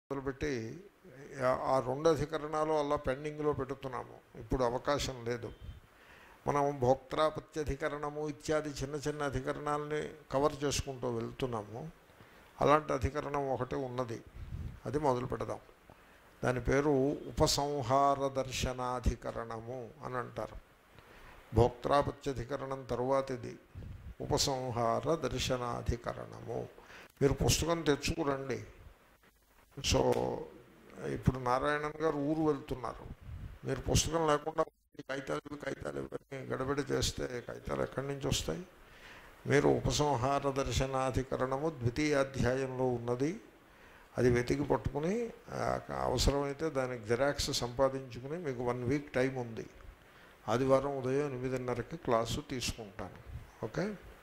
మొదలుపెట్టి ఆ- ఆ రెండు అధికరణాలు అలా పెండింగ్లో పెడుతున్నాము ఇప్పుడు అవకాశం లేదు మనం భోక్తాపత్యధికరణము ఇత్యాది చిన్న చిన్న అధికరణాలని కవర్ చేసుకుంటూ వెళ్తున్నాము అలాంటి అధికరణం ఒకటి ఉన్నది అది మొదలు పెడదాం దాని పేరు ఉపసంహార దర్శనాధికరణము అని అంటారు భోక్తాపత్యధికరణం తరువాతిది ఉపసంహార దర్శనాధికరణము మీరు పుస్తకం తెచ్చుకురండి సో ఇప్పుడు నారాయణన్ గారు ఊరు వెళ్తున్నారు మీరు పుస్తకం లేకుండా ఈ కాగితాలు ఇవి కాగితాలు ఇవన్నీ గడబిడ చేస్తే కాగితాలు ఎక్కడి నుంచి వస్తాయి మీరు ఉపసంహార దర్శనాధికరణము ద్వితీయ అధ్యాయంలో ఉన్నది అది వెతికి పట్టుకుని ఆ, అవసరమైతే దానికి జిరాక్స్ సంపాదించుకుని మీకు వన్ వీక్ టైం ఉంది ఆదివారం ఉదయం ఎనిమిదిన్నరకి క్లాసు తీసుకుంటాను ఓకే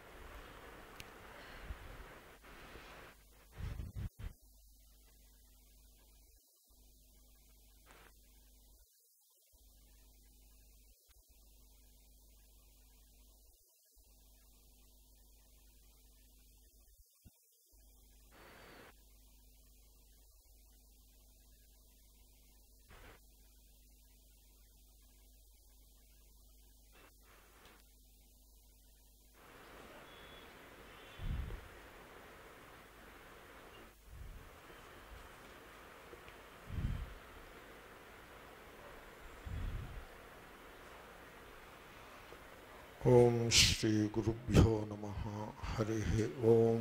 ఓం శ్రీ గురుభ్యో నమ హరి ఓం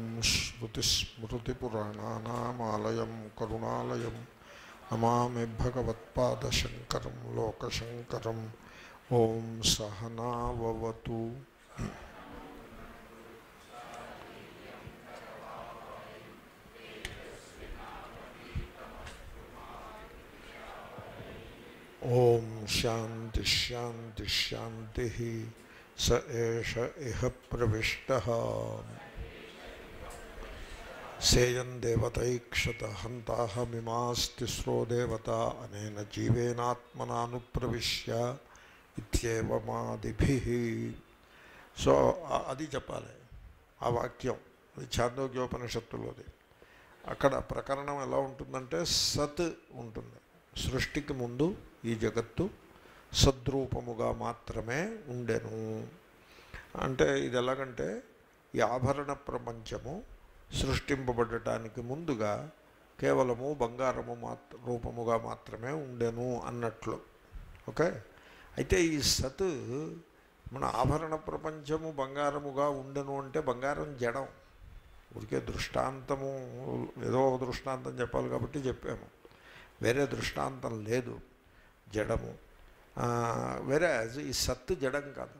శ్రుతిస్మృతిపురాణానామాలయం కరుణాలయం నమామి భగవత్పాదశంకరం లోకశంకరం ఓం సహనావతు ఓం శాంతి శాంతి శాంతి స ఏష ఇహ ప్రవిష్ట సేయం దేవతైక్షత హంతాహమిమాస్తిస్రో దేవత అనేన జీవేనాత్మనానుప్రవిశ్య ఇత్యేవమాదిభి సో ఆ- అది చెప్పాలి ఆ వాక్యం అది ఛాందోగ్యోపనిషత్తులోది అక్కడ ప్రకరణం ఎలా ఉంటుందంటే సత్ ఉంటుంది సృష్టికి ముందు ఈ జగత్తు సద్రూపముగా మాత్రమే ఉండెను అంటే ఇది ఎలాగంటే ఈ ఆభరణ ప్రపంచము సృష్టింపబడటానికి ముందుగా కేవలము బంగారము మాత్ర రూపముగా మాత్రమే ఉండెను అన్నట్లు ఓకే అయితే ఈ సత్ మన ఆభరణ ప్రపంచము బంగారముగా ఉండెను అంటే బంగారం జడం ఊరికే దృష్టాంతము ఏదో ఒక దృష్టాంతం చెప్పాలి కాబట్టి చెప్పాము వేరే దృష్టాంతం లేదు జడము ఆ, వేరే ఈ సత్తు జడం కాదు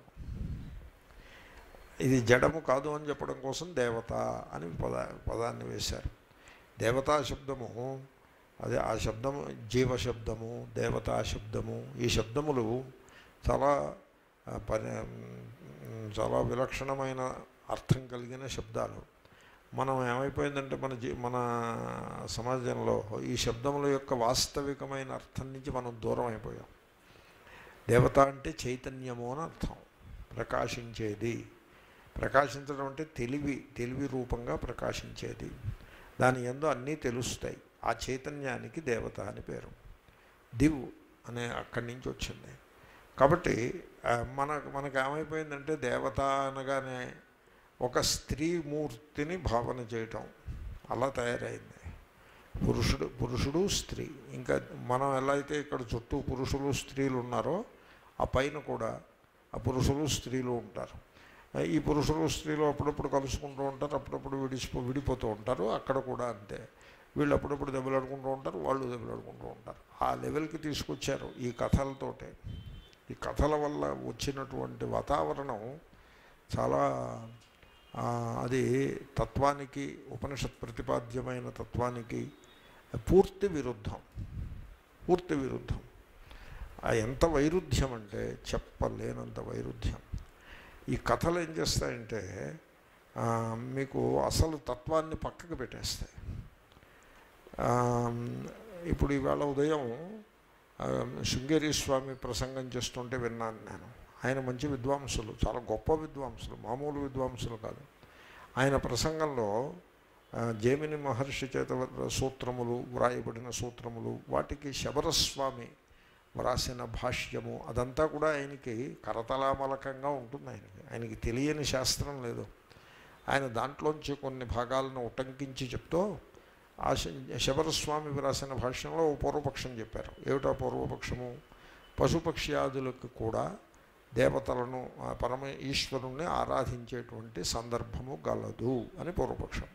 ఇది జడము కాదు అని చెప్పడం కోసం దేవత అని పద పదాన్ని వేశారు దేవతా శబ్దము అదే ఆ శబ్దము జీవ శబ్దము దేవతా శబ్దము ఈ శబ్దములు చాలా ఆ, పని మ్, చాలా విలక్షణమైన అర్థం కలిగిన శబ్దాలు మనం ఏమైపోయిందంటే మన జీ మన సమాజంలో ఈ శబ్దముల యొక్క వాస్తవికమైన అర్థం నుంచి మనం దూరం అయిపోయాం దేవత అంటే చైతన్యము అని అర్థం ప్రకాశించేది ప్రకాశించడం అంటే తెలివి తెలివి రూపంగా ప్రకాశించేది దాని ఎందు అన్నీ తెలుస్తాయి ఆ చైతన్యానికి దేవత అని పేరు దివ్ అనే అక్కడి నుంచి వచ్చింది కాబట్టి ఆ, మన మనకు ఏమైపోయిందంటే దేవత అనగానే ఒక స్త్రీ మూర్తిని భావన చేయటం అలా తయారైంది పురుషుడు పురుషుడు స్త్రీ ఇంకా మనం ఎలా అయితే ఇక్కడ చుట్టూ పురుషులు స్త్రీలు ఉన్నారో ఆ పైన కూడా ఆ పురుషులు స్త్రీలు ఉంటారు ఈ పురుషులు స్త్రీలు అప్పుడప్పుడు కలుసుకుంటూ ఉంటారు అప్పుడప్పుడు విడిచిపో విడిపోతూ ఉంటారు అక్కడ కూడా అంతే వీళ్ళు అప్పుడప్పుడు దెబ్బలాడుకుంటూ ఉంటారు వాళ్ళు దెబ్బలాడుకుంటూ ఉంటారు ఆ లెవెల్కి తీసుకొచ్చారు ఈ కథలతోటే ఈ కథల వల్ల వచ్చినటువంటి వాతావరణం చాలా ఆ, అది తత్వానికి ఉపనిషత్ ప్రతిపాద్యమైన తత్వానికి పూర్తి విరుద్ధం పూర్తి విరుద్ధం ఆ ఎంత వైరుధ్యం అంటే చెప్పలేనంత వైరుధ్యం ఈ కథలు ఏం చేస్తాయంటే ఆ, మీకు అసలు తత్వాన్ని పక్కకు పెట్టేస్తాయి ఆ, ఇప్పుడు ఈవేళ ఉదయం ఆ, శృంగేరి స్వామి ప్రసంగం చేస్తుంటే విన్నాను నేను ఆయన మంచి విద్వాంసులు చాలా గొప్ప విద్వాంసులు మామూలు విద్వాంసులు కాదు ఆయన ప్రసంగంలో ఆ, జైమిని మహర్షి చేత సూత్రములు వ్రాయబడిన సూత్రములు వాటికి శబరస్వామి వ్రాసిన భాష్యము అదంతా కూడా ఆయనకి కరతలామలకంగా ఉంటుంది ఆయనకి ఆయనకి తెలియని శాస్త్రం లేదు ఆయన దాంట్లోంచి కొన్ని భాగాలను ఉటంకించి చెప్తూ ఆ శ- శబరస్వామి వ్రాసిన భాష్యంలో ఓ పూర్వపక్షం చెప్పారు ఏమిటా పూర్వపక్షము పశుపక్ష్యాదులకు కూడా దేవతలను ఆ పరమ ఈశ్వరుణ్ణి ఆరాధించేటువంటి సందర్భము గలదు అని పూర్వపక్షం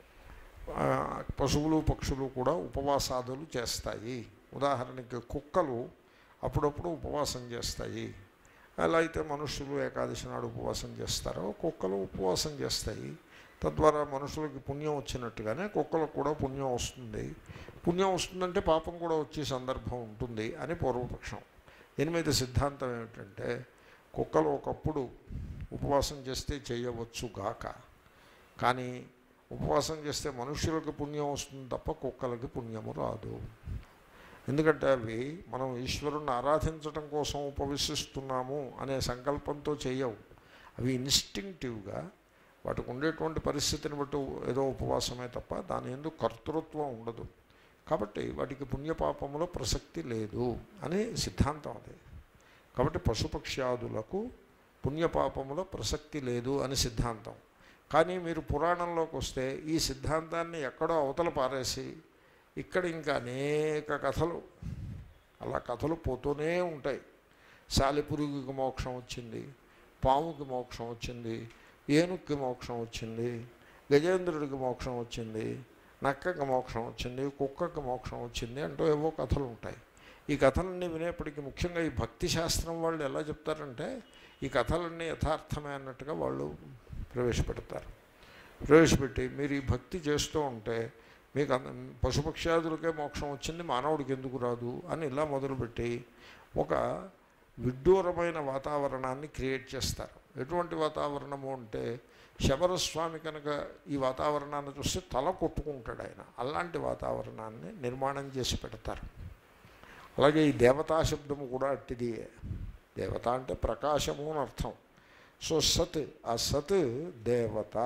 ఆ, పశువులు పక్షులు కూడా ఉపవాసాదులు చేస్తాయి ఉదాహరణకి కుక్కలు అప్పుడప్పుడు ఉపవాసం చేస్తాయి ఎలా అయితే మనుషులు ఏకాదశి నాడు ఉపవాసం చేస్తారో కుక్కలు ఉపవాసం చేస్తాయి తద్వారా మనుషులకి పుణ్యం వచ్చినట్టుగానే కుక్కలకు కూడా పుణ్యం వస్తుంది పుణ్యం వస్తుందంటే పాపం కూడా వచ్చే సందర్భం ఉంటుంది అని పూర్వపక్షం దీని మీద సిద్ధాంతం ఏమిటంటే కుక్కలు ఒకప్పుడు ఉపవాసం చేస్తే చేయవచ్చు గాక కానీ ఉపవాసం చేస్తే మనుష్యులకు పుణ్యం వస్తుంది తప్ప కుక్కలకి పుణ్యము రాదు ఎందుకంటే అవి మనం ఈశ్వరుణ్ణి ఆరాధించడం కోసం ఉపవిశిస్తున్నాము అనే సంకల్పంతో చేయవు అవి ఇన్స్టింక్టివ్గా వాటికి ఉండేటువంటి పరిస్థితిని బట్టి ఏదో ఉపవాసమే తప్ప దాని ఎందుకు కర్తృత్వం ఉండదు కాబట్టి వాటికి పుణ్యపాపములో ప్రసక్తి లేదు అని సిద్ధాంతం అది కాబట్టి పశుపక్ష్యాదులకు పుణ్యపాపముల ప్రసక్తి లేదు అని సిద్ధాంతం కానీ మీరు పురాణంలోకి వస్తే ఈ సిద్ధాంతాన్ని ఎక్కడో అవతల పారేసి ఇక్కడ ఇంకా అనేక కథలు అలా కథలు పోతూనే ఉంటాయి సాలిపురుగుకి మోక్షం వచ్చింది పాముకి మోక్షం వచ్చింది ఏనుక్కి మోక్షం వచ్చింది గజేంద్రుడికి మోక్షం వచ్చింది నక్కకి మోక్షం వచ్చింది కుక్కకి మోక్షం వచ్చింది అంటూ ఏవో కథలు ఉంటాయి ఈ కథలన్నీ వినేప్పటికీ ముఖ్యంగా ఈ భక్తి శాస్త్రం వాళ్ళు ఎలా చెప్తారంటే ఈ కథలన్నీ యథార్థమే అన్నట్టుగా వాళ్ళు ప్రవేశపెడతారు ప్రవేశపెట్టి మీరు ఈ భక్తి చేస్తూ ఉంటే మీకు అంద పశుపక్ష్యాదులకే మోక్షం వచ్చింది మానవుడికి ఎందుకు రాదు అని ఇలా మొదలుపెట్టి ఒక విడ్డూరమైన వాతావరణాన్ని క్రియేట్ చేస్తారు ఎటువంటి వాతావరణము అంటే శబరస్వామి కనుక ఈ వాతావరణాన్ని చూస్తే తల కొట్టుకుంటాడు ఆయన అలాంటి వాతావరణాన్ని నిర్మాణం చేసి పెడతారు అలాగే ఈ దేవతా శబ్దము కూడా అట్టిదియే దేవత అంటే ప్రకాశము అని అర్థం సో సత్ ఆ సత్ దేవత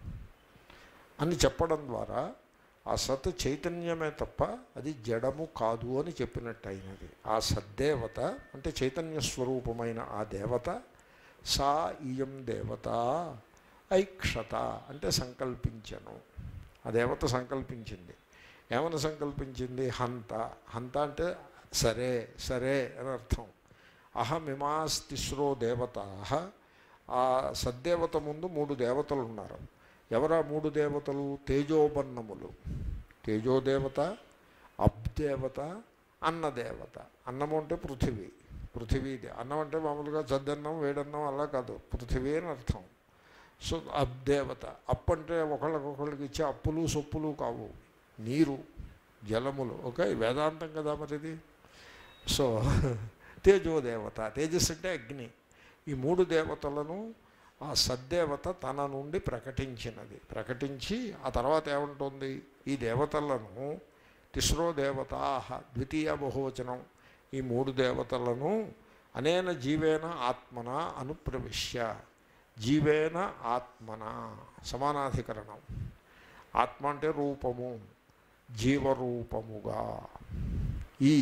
అని చెప్పడం ద్వారా ఆ సత్ చైతన్యమే తప్ప అది జడము కాదు అని చెప్పినట్టు అయినది ఆ సద్దేవత అంటే చైతన్య స్వరూపమైన ఆ దేవత సా ఇయం దేవత ఐక్షత అంటే సంకల్పించను ఆ దేవత సంకల్పించింది ఏమని సంకల్పించింది హంత హంత అంటే సరే సరే అని అర్థం అహమిమాస్తిస్రో దేవత ఆ సద్దేవత ముందు మూడు దేవతలు ఉన్నారు ఎవరా మూడు దేవతలు తేజోబన్నములు తేజోదేవత అబ్దేవత అన్నదేవత అన్నము అంటే పృథివీ పృథివీ అన్నం అంటే మామూలుగా చద్దన్నం వేడన్నం అలా కాదు పృథివీ అని అర్థం సో అబ్దేవత అప్పు అంటే ఒకళ్ళకొకళ్ళకి ఇచ్చే అప్పులు సొప్పులు కావు నీరు జలములు ఓకే వేదాంతం కదా మరిది సో తేజోదేవత తేజస్ అంటే అగ్ని ఈ మూడు దేవతలను ఆ సద్దేవత తన నుండి ప్రకటించినది ప్రకటించి ఆ తర్వాత ఏముంటుంది ఈ దేవతలను తిస్రో దేవతా ద్వితీయ బహువచనం ఈ మూడు దేవతలను అనేన జీవేన ఆత్మన అనుప్రవిశ్య జీవేన ఆత్మన సమానాధికరణం ఆత్మ అంటే రూపము జీవరూపముగా ఈ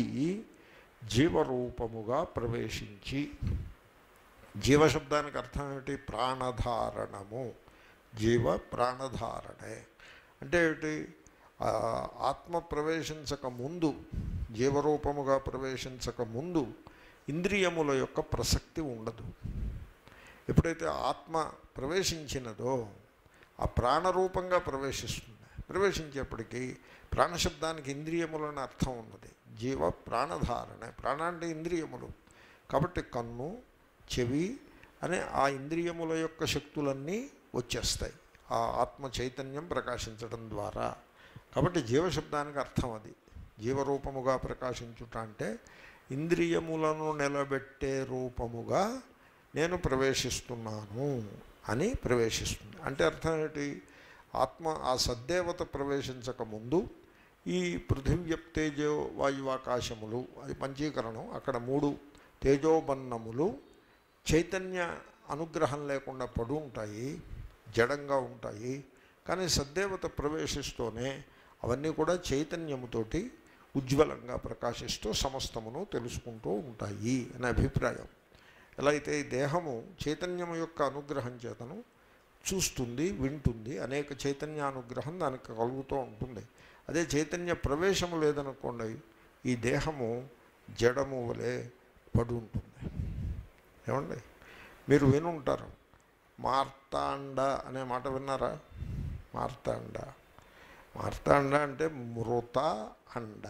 జీవరూపముగా ప్రవేశించి జీవశబ్దానికి అర్థం ఏమిటి ప్రాణధారణము జీవ ప్రాణధారణే అంటే ఏమిటి ఆ, ఆత్మ ప్రవేశించక ముందు జీవరూపముగా ప్రవేశించక ముందు ఇంద్రియముల యొక్క ప్రసక్తి ఉండదు ఎప్పుడైతే ఆత్మ ప్రవేశించినదో ఆ ప్రాణరూపంగా ప్రవేశిస్తుంది ప్రవేశించేప్పటికీ ప్రాణశబ్దానికి ఇంద్రియములని అర్థం ఉన్నది జీవ ప్రాణధారణ ప్రాణ అంటే ఇంద్రియములు కాబట్టి కన్ను చెవి అనే ఆ ఇంద్రియముల యొక్క శక్తులన్నీ వచ్చేస్తాయి ఆ ఆత్మ చైతన్యం ప్రకాశించడం ద్వారా కాబట్టి జీవశబ్దానికి అర్థం అది జీవరూపముగా ప్రకాశించుట అంటే ఇంద్రియములను నిలబెట్టే రూపముగా నేను ప్రవేశిస్తున్నాను అని ప్రవేశిస్తుంది అంటే అర్థం ఏంటి ఆత్మ ఆ సద్దేవత ప్రవేశించక ముందు ఈ పృథివ్యప్ తేజో వాయువాకాశములు అది పంచీకరణం అక్కడ మూడు తేజోబన్నములు చైతన్య అనుగ్రహం లేకుండా పడు ఉంటాయి జడంగా ఉంటాయి కానీ సద్దేవత ప్రవేశిస్తూనే అవన్నీ కూడా చైతన్యముతోటి ఉజ్వలంగా ప్రకాశిస్తూ సమస్తమును తెలుసుకుంటూ ఉంటాయి అనే అభిప్రాయం ఎలా అయితే ఈ దేహము చైతన్యము యొక్క అనుగ్రహం చేతను చూస్తుంది వింటుంది అనేక చైతన్యానుగ్రహం దానికి కలుగుతూ ఉంటుంది అదే చైతన్య ప్రవేశము లేదనుకోండి ఈ దేహము జడము వలె పడి ఉంటుంది ఏమండి మీరు వినుంటారు మార్తాండ అనే మాట విన్నారా మార్తాండ మార్తాండ అంటే మృత అండ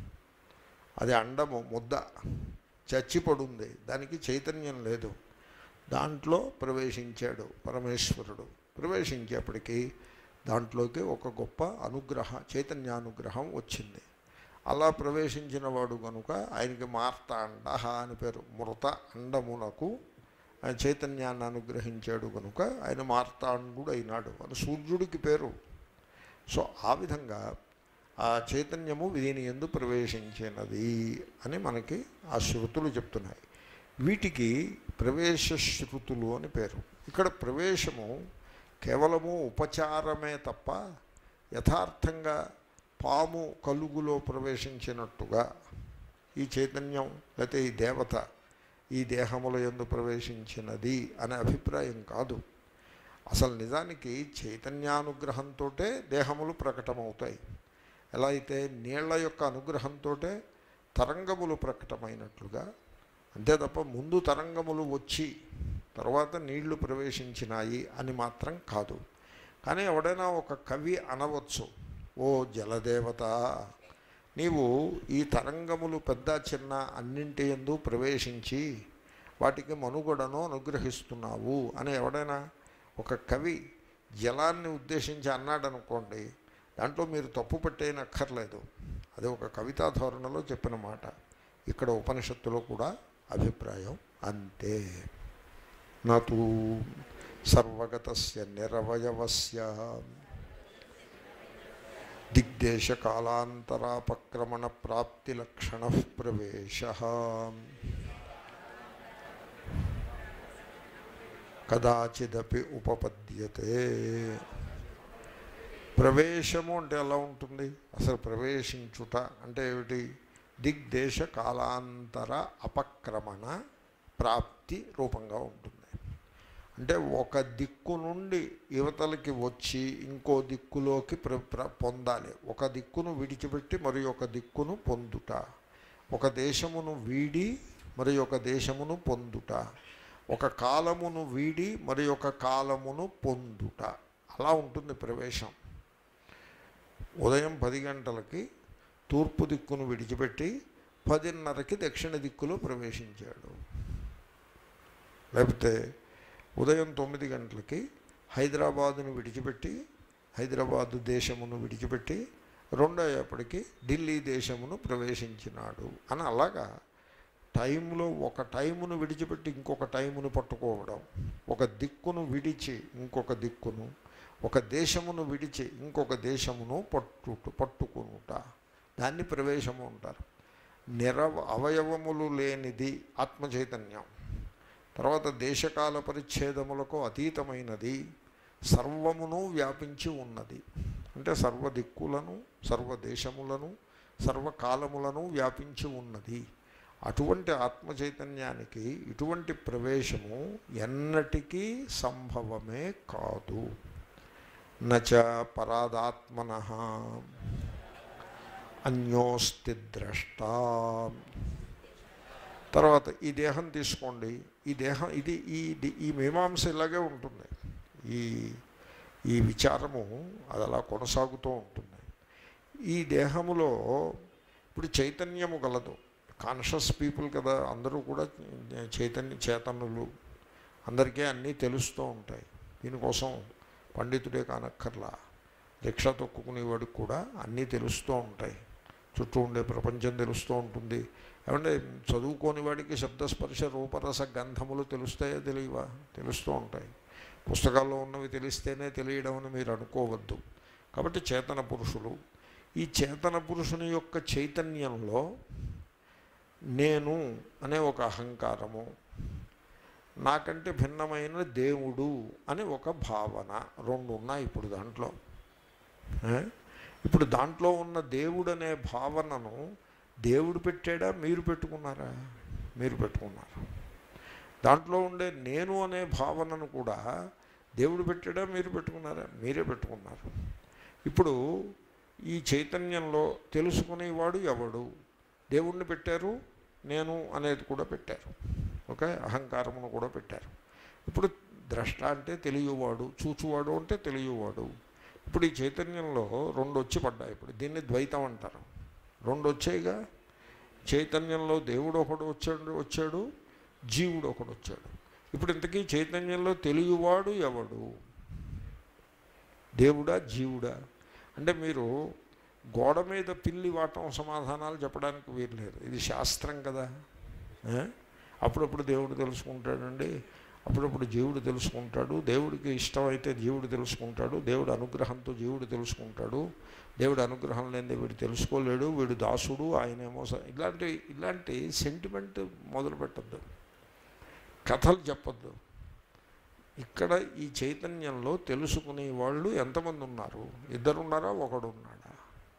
అది అండము ముద్ద చచ్చిపడుంది దానికి చైతన్యం లేదు దాంట్లో ప్రవేశించాడు పరమేశ్వరుడు ప్రవేశించేప్పటికీ దాంట్లోకి ఒక గొప్ప అనుగ్రహ చైతన్యానుగ్రహం వచ్చింది అలా ప్రవేశించిన వాడు కనుక ఆయనకి మార్తాండ అని పేరు మృత అండమునకు ఆయన చైతన్యాన్ని అనుగ్రహించాడు కనుక ఆయన మార్తాండు అయినాడు అని సూర్యుడికి పేరు సో ఆ విధంగా ఆ చైతన్యము దీని ఎందు ప్రవేశించినది అని మనకి ఆ శృతులు చెప్తున్నాయి వీటికి ప్రవేశ శృతులు అని పేరు ఇక్కడ ప్రవేశము కేవలము ఉపచారమే తప్ప యథార్థంగా పాము కలుగులో ప్రవేశించినట్టుగా ఈ చైతన్యం లేకపోతే ఈ దేవత ఈ దేహముల ఎందు ప్రవేశించినది అనే అభిప్రాయం కాదు అసలు నిజానికి చైతన్యానుగ్రహంతో దేహములు ప్రకటమవుతాయి ఎలా అయితే నీళ్ల యొక్క అనుగ్రహంతో తరంగములు ప్రకటమైనట్లుగా అంతే తప్ప ముందు తరంగములు వచ్చి తర్వాత నీళ్లు ప్రవేశించినాయి అని మాత్రం కాదు కానీ ఎవడైనా ఒక కవి అనవచ్చు ఓ జలదేవత నీవు ఈ తరంగములు పెద్ద చిన్న అన్నింటి ఎందు ప్రవేశించి వాటికి మనుగడను అనుగ్రహిస్తున్నావు అని ఎవడైనా ఒక కవి జలాన్ని ఉద్దేశించి అన్నాడు అనుకోండి దాంట్లో మీరు తప్పు పట్టేయనక్కర్లేదు అది ఒక కవితా ధోరణిలో చెప్పిన మాట ఇక్కడ ఉపనిషత్తులో కూడా అభిప్రాయం అంతే నూ సర్వగతస్య నిరవయవస్య దిగ్దేశకాలాంతరాపక్రమణ ప్రాప్తిలక్షణ ప్రవేశ కదాచిదపి ఉపపద్యతే ప్రవేశము అంటే ఎలా ఉంటుంది అసలు ప్రవేశించుట అంటే ఏమిటి దిగ్దేశ కాలాంతర అపక్రమణ ప్రాప్తి రూపంగా ఉంటుంది అంటే ఒక దిక్కు నుండి యువతలకి వచ్చి ఇంకో దిక్కులోకి ప్ర ప్ర పొందాలి ఒక దిక్కును విడిచిపెట్టి మరి ఒక దిక్కును పొందుట ఒక దేశమును వీడి మరి ఒక దేశమును పొందుట ఒక కాలమును వీడి మరి ఒక కాలమును పొందుట అలా ఉంటుంది ప్రవేశం ఉదయం పది గంటలకి తూర్పు దిక్కును విడిచిపెట్టి పదిన్నరకి దక్షిణ దిక్కులో ప్రవేశించాడు లేకపోతే ఉదయం తొమ్మిది గంటలకి హైదరాబాదును విడిచిపెట్టి హైదరాబాదు దేశమును విడిచిపెట్టి రెండో అయ్యేపటికి ఢిల్లీ దేశమును ప్రవేశించినాడు అని అలాగా టైంలో ఒక టైమును విడిచిపెట్టి ఇంకొక టైమును పట్టుకోవడం ఒక దిక్కును విడిచి ఇంకొక దిక్కును ఒక దేశమును విడిచి ఇంకొక దేశమును పట్టు పట్టుకునుట దాన్ని ప్రవేశము అంటారు నిరవ అవయవములు లేనిది ఆత్మ చైతన్యం తర్వాత దేశకాల పరిచ్ఛేదములకు అతీతమైనది సర్వమును వ్యాపించి ఉన్నది అంటే సర్వ దిక్కులను సర్వ దేశములను సర్వకాలములను వ్యాపించి ఉన్నది అటువంటి ఆత్మ చైతన్యానికి ఇటువంటి ప్రవేశము ఎన్నటికీ సంభవమే కాదు నచ పరాదాత్మన అన్యోస్తి ద్రష్ట తర్వాత ఈ దేహం తీసుకోండి ఈ దేహం ఇది ఈ ఈ మీమాంస ఇలాగే ఉంటుంది ఈ ఈ విచారము అది అలా కొనసాగుతూ ఉంటుంది ఈ దేహములో ఇప్పుడు చైతన్యము గలదు కాన్షియస్ పీపుల్ కదా అందరూ కూడా చైతన్య చేతనులు అందరికీ అన్నీ తెలుస్తూ ఉంటాయి దీనికోసం పండితుడే కానక్కర్లా రిక్షా తొక్కుకునేవాడికి కూడా అన్నీ తెలుస్తూ ఉంటాయి చుట్టూ ఉండే ప్రపంచం తెలుస్తూ ఉంటుంది ఏమంటే చదువుకోని వాడికి శబ్దస్పర్శ రూపరస గంధములు తెలుస్తాయో తెలియవా తెలుస్తూ ఉంటాయి పుస్తకాల్లో ఉన్నవి తెలిస్తేనే తెలియడం అని మీరు అనుకోవద్దు కాబట్టి చేతన పురుషులు ఈ చేతన పురుషుని యొక్క చైతన్యంలో నేను అనే ఒక అహంకారము నాకంటే భిన్నమైన దేవుడు అని ఒక భావన రెండు ఉన్నాయి ఇప్పుడు దాంట్లో ఏ? ఇప్పుడు దాంట్లో ఉన్న దేవుడు అనే భావనను దేవుడు పెట్టాడా మీరు పెట్టుకున్నారా మీరు పెట్టుకున్నారు దాంట్లో ఉండే నేను అనే భావనను కూడా దేవుడు పెట్టాడా మీరు పెట్టుకున్నారా మీరే పెట్టుకున్నారు ఇప్పుడు ఈ చైతన్యంలో తెలుసుకునేవాడు ఎవడు దేవుణ్ణి పెట్టారు నేను అనేది కూడా పెట్టారు ఓకే అహంకారమును కూడా పెట్టారు ఇప్పుడు ద్రష్ట అంటే తెలియవాడు చూచువాడు అంటే తెలియవాడు ఇప్పుడు ఈ చైతన్యంలో రెండు వచ్చి పడ్డాయి ఇప్పుడు దీన్ని ద్వైతం అంటారు రెండు వచ్చాయిగా చైతన్యంలో దేవుడు ఒకడు వచ్చాడు వచ్చాడు జీవుడు ఒకడు వచ్చాడు ఇప్పుడు ఇంతకీ చైతన్యంలో తెలియవాడు ఎవడు దేవుడా జీవుడా అంటే మీరు గోడ మీద పిల్లి వాటం సమాధానాలు చెప్పడానికి వీర్లేదు ఇది శాస్త్రం కదా ఏ? అప్పుడప్పుడు దేవుడు తెలుసుకుంటాడండి అప్పుడప్పుడు జీవుడు తెలుసుకుంటాడు దేవుడికి ఇష్టమైతే జీవుడు తెలుసుకుంటాడు దేవుడు అనుగ్రహంతో జీవుడు తెలుసుకుంటాడు దేవుడు అనుగ్రహం లేనిదే వీడు తెలుసుకోలేడు వీడు దాసుడు ఆయనేమో స- ఇలాంటి ఇలాంటి సెంటిమెంట్ మొదలు పెట్టద్దు కథలు చెప్పద్దు ఇక్కడ ఈ చైతన్యంలో తెలుసుకునే వాళ్ళు ఎంతమంది ఉన్నారు ఇద్దరు ఉన్నారా ఒకడు ఉన్నాడా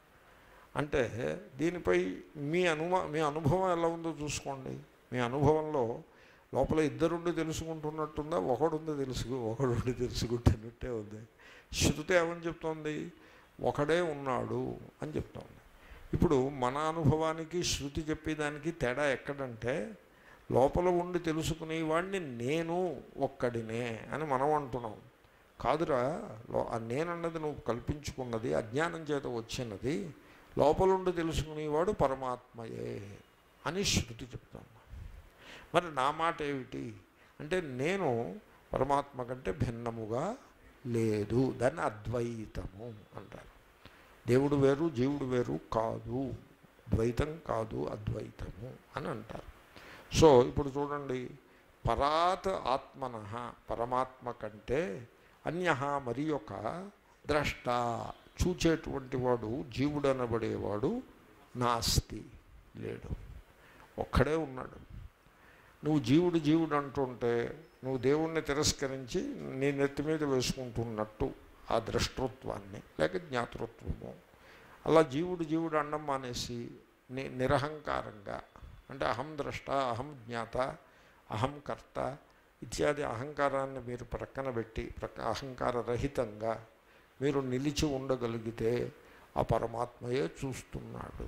అంటే దీనిపై మీ అనుమ మీ అనుభవం ఎలా ఉందో చూసుకోండి మీ అనుభవంలో లోపల ఇద్దరుండి తెలుసుకుంటున్నట్టుందా ఒకడుంది తెలుసు ఒకడుండి తెలుసుకుంటున్నట్టే ఉంది శృతి ఏమని చెప్తోంది ఒకడే ఉన్నాడు అని చెప్తోంది ఇప్పుడు మన అనుభవానికి శృతి చెప్పేదానికి తేడా ఎక్కడంటే లోపల ఉండి తెలుసుకునే వాడిని నేను ఒక్కడినే అని మనం అంటున్నాం కాదురా లో ఆ నేనన్నది నువ్వు కల్పించుకున్నది అజ్ఞానం చేత వచ్చినది లోపలుండి తెలుసుకునేవాడు పరమాత్మయే అని శృతి చెప్తాను మరి నా మాట ఏమిటి అంటే నేను పరమాత్మ కంటే భిన్నముగా లేదు దాన్ని అద్వైతము అంటారు దేవుడు వేరు జీవుడు వేరు కాదు ద్వైతం కాదు అద్వైతము అని అంటారు సో ఇప్పుడు చూడండి పరాత్ ఆత్మన పరమాత్మ కంటే అన్య మరి ఒక ద్రష్ట చూచేటువంటి వాడు జీవుడు అనబడేవాడు నాస్తి లేడు ఒక్కడే ఉన్నాడు నువ్వు జీవుడు జీవుడు అంటుంటే నువ్వు దేవుణ్ణి తిరస్కరించి నీ నెత్తి మీద వేసుకుంటున్నట్టు ఆ ద్రష్టృత్వాన్ని లేక జ్ఞాతృత్వము అలా జీవుడు జీవుడు అండం మానేసి ని నిరహంకారంగా అంటే అహం ద్రష్ట అహం జ్ఞాత అహం కర్త ఇత్యాది అహంకారాన్ని మీరు ప్రక్కన పెట్టి ప్రక్క అహంకార రహితంగా మీరు నిలిచి ఉండగలిగితే ఆ పరమాత్మయే చూస్తున్నాడు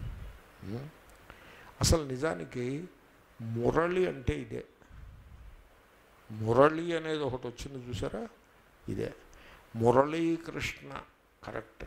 ఉం? అసలు నిజానికి మురళి అంటే ఇదే మురళి అనేది ఒకటి వచ్చింది చూసారా ఇదే మురళీకృష్ణ కరెక్ట్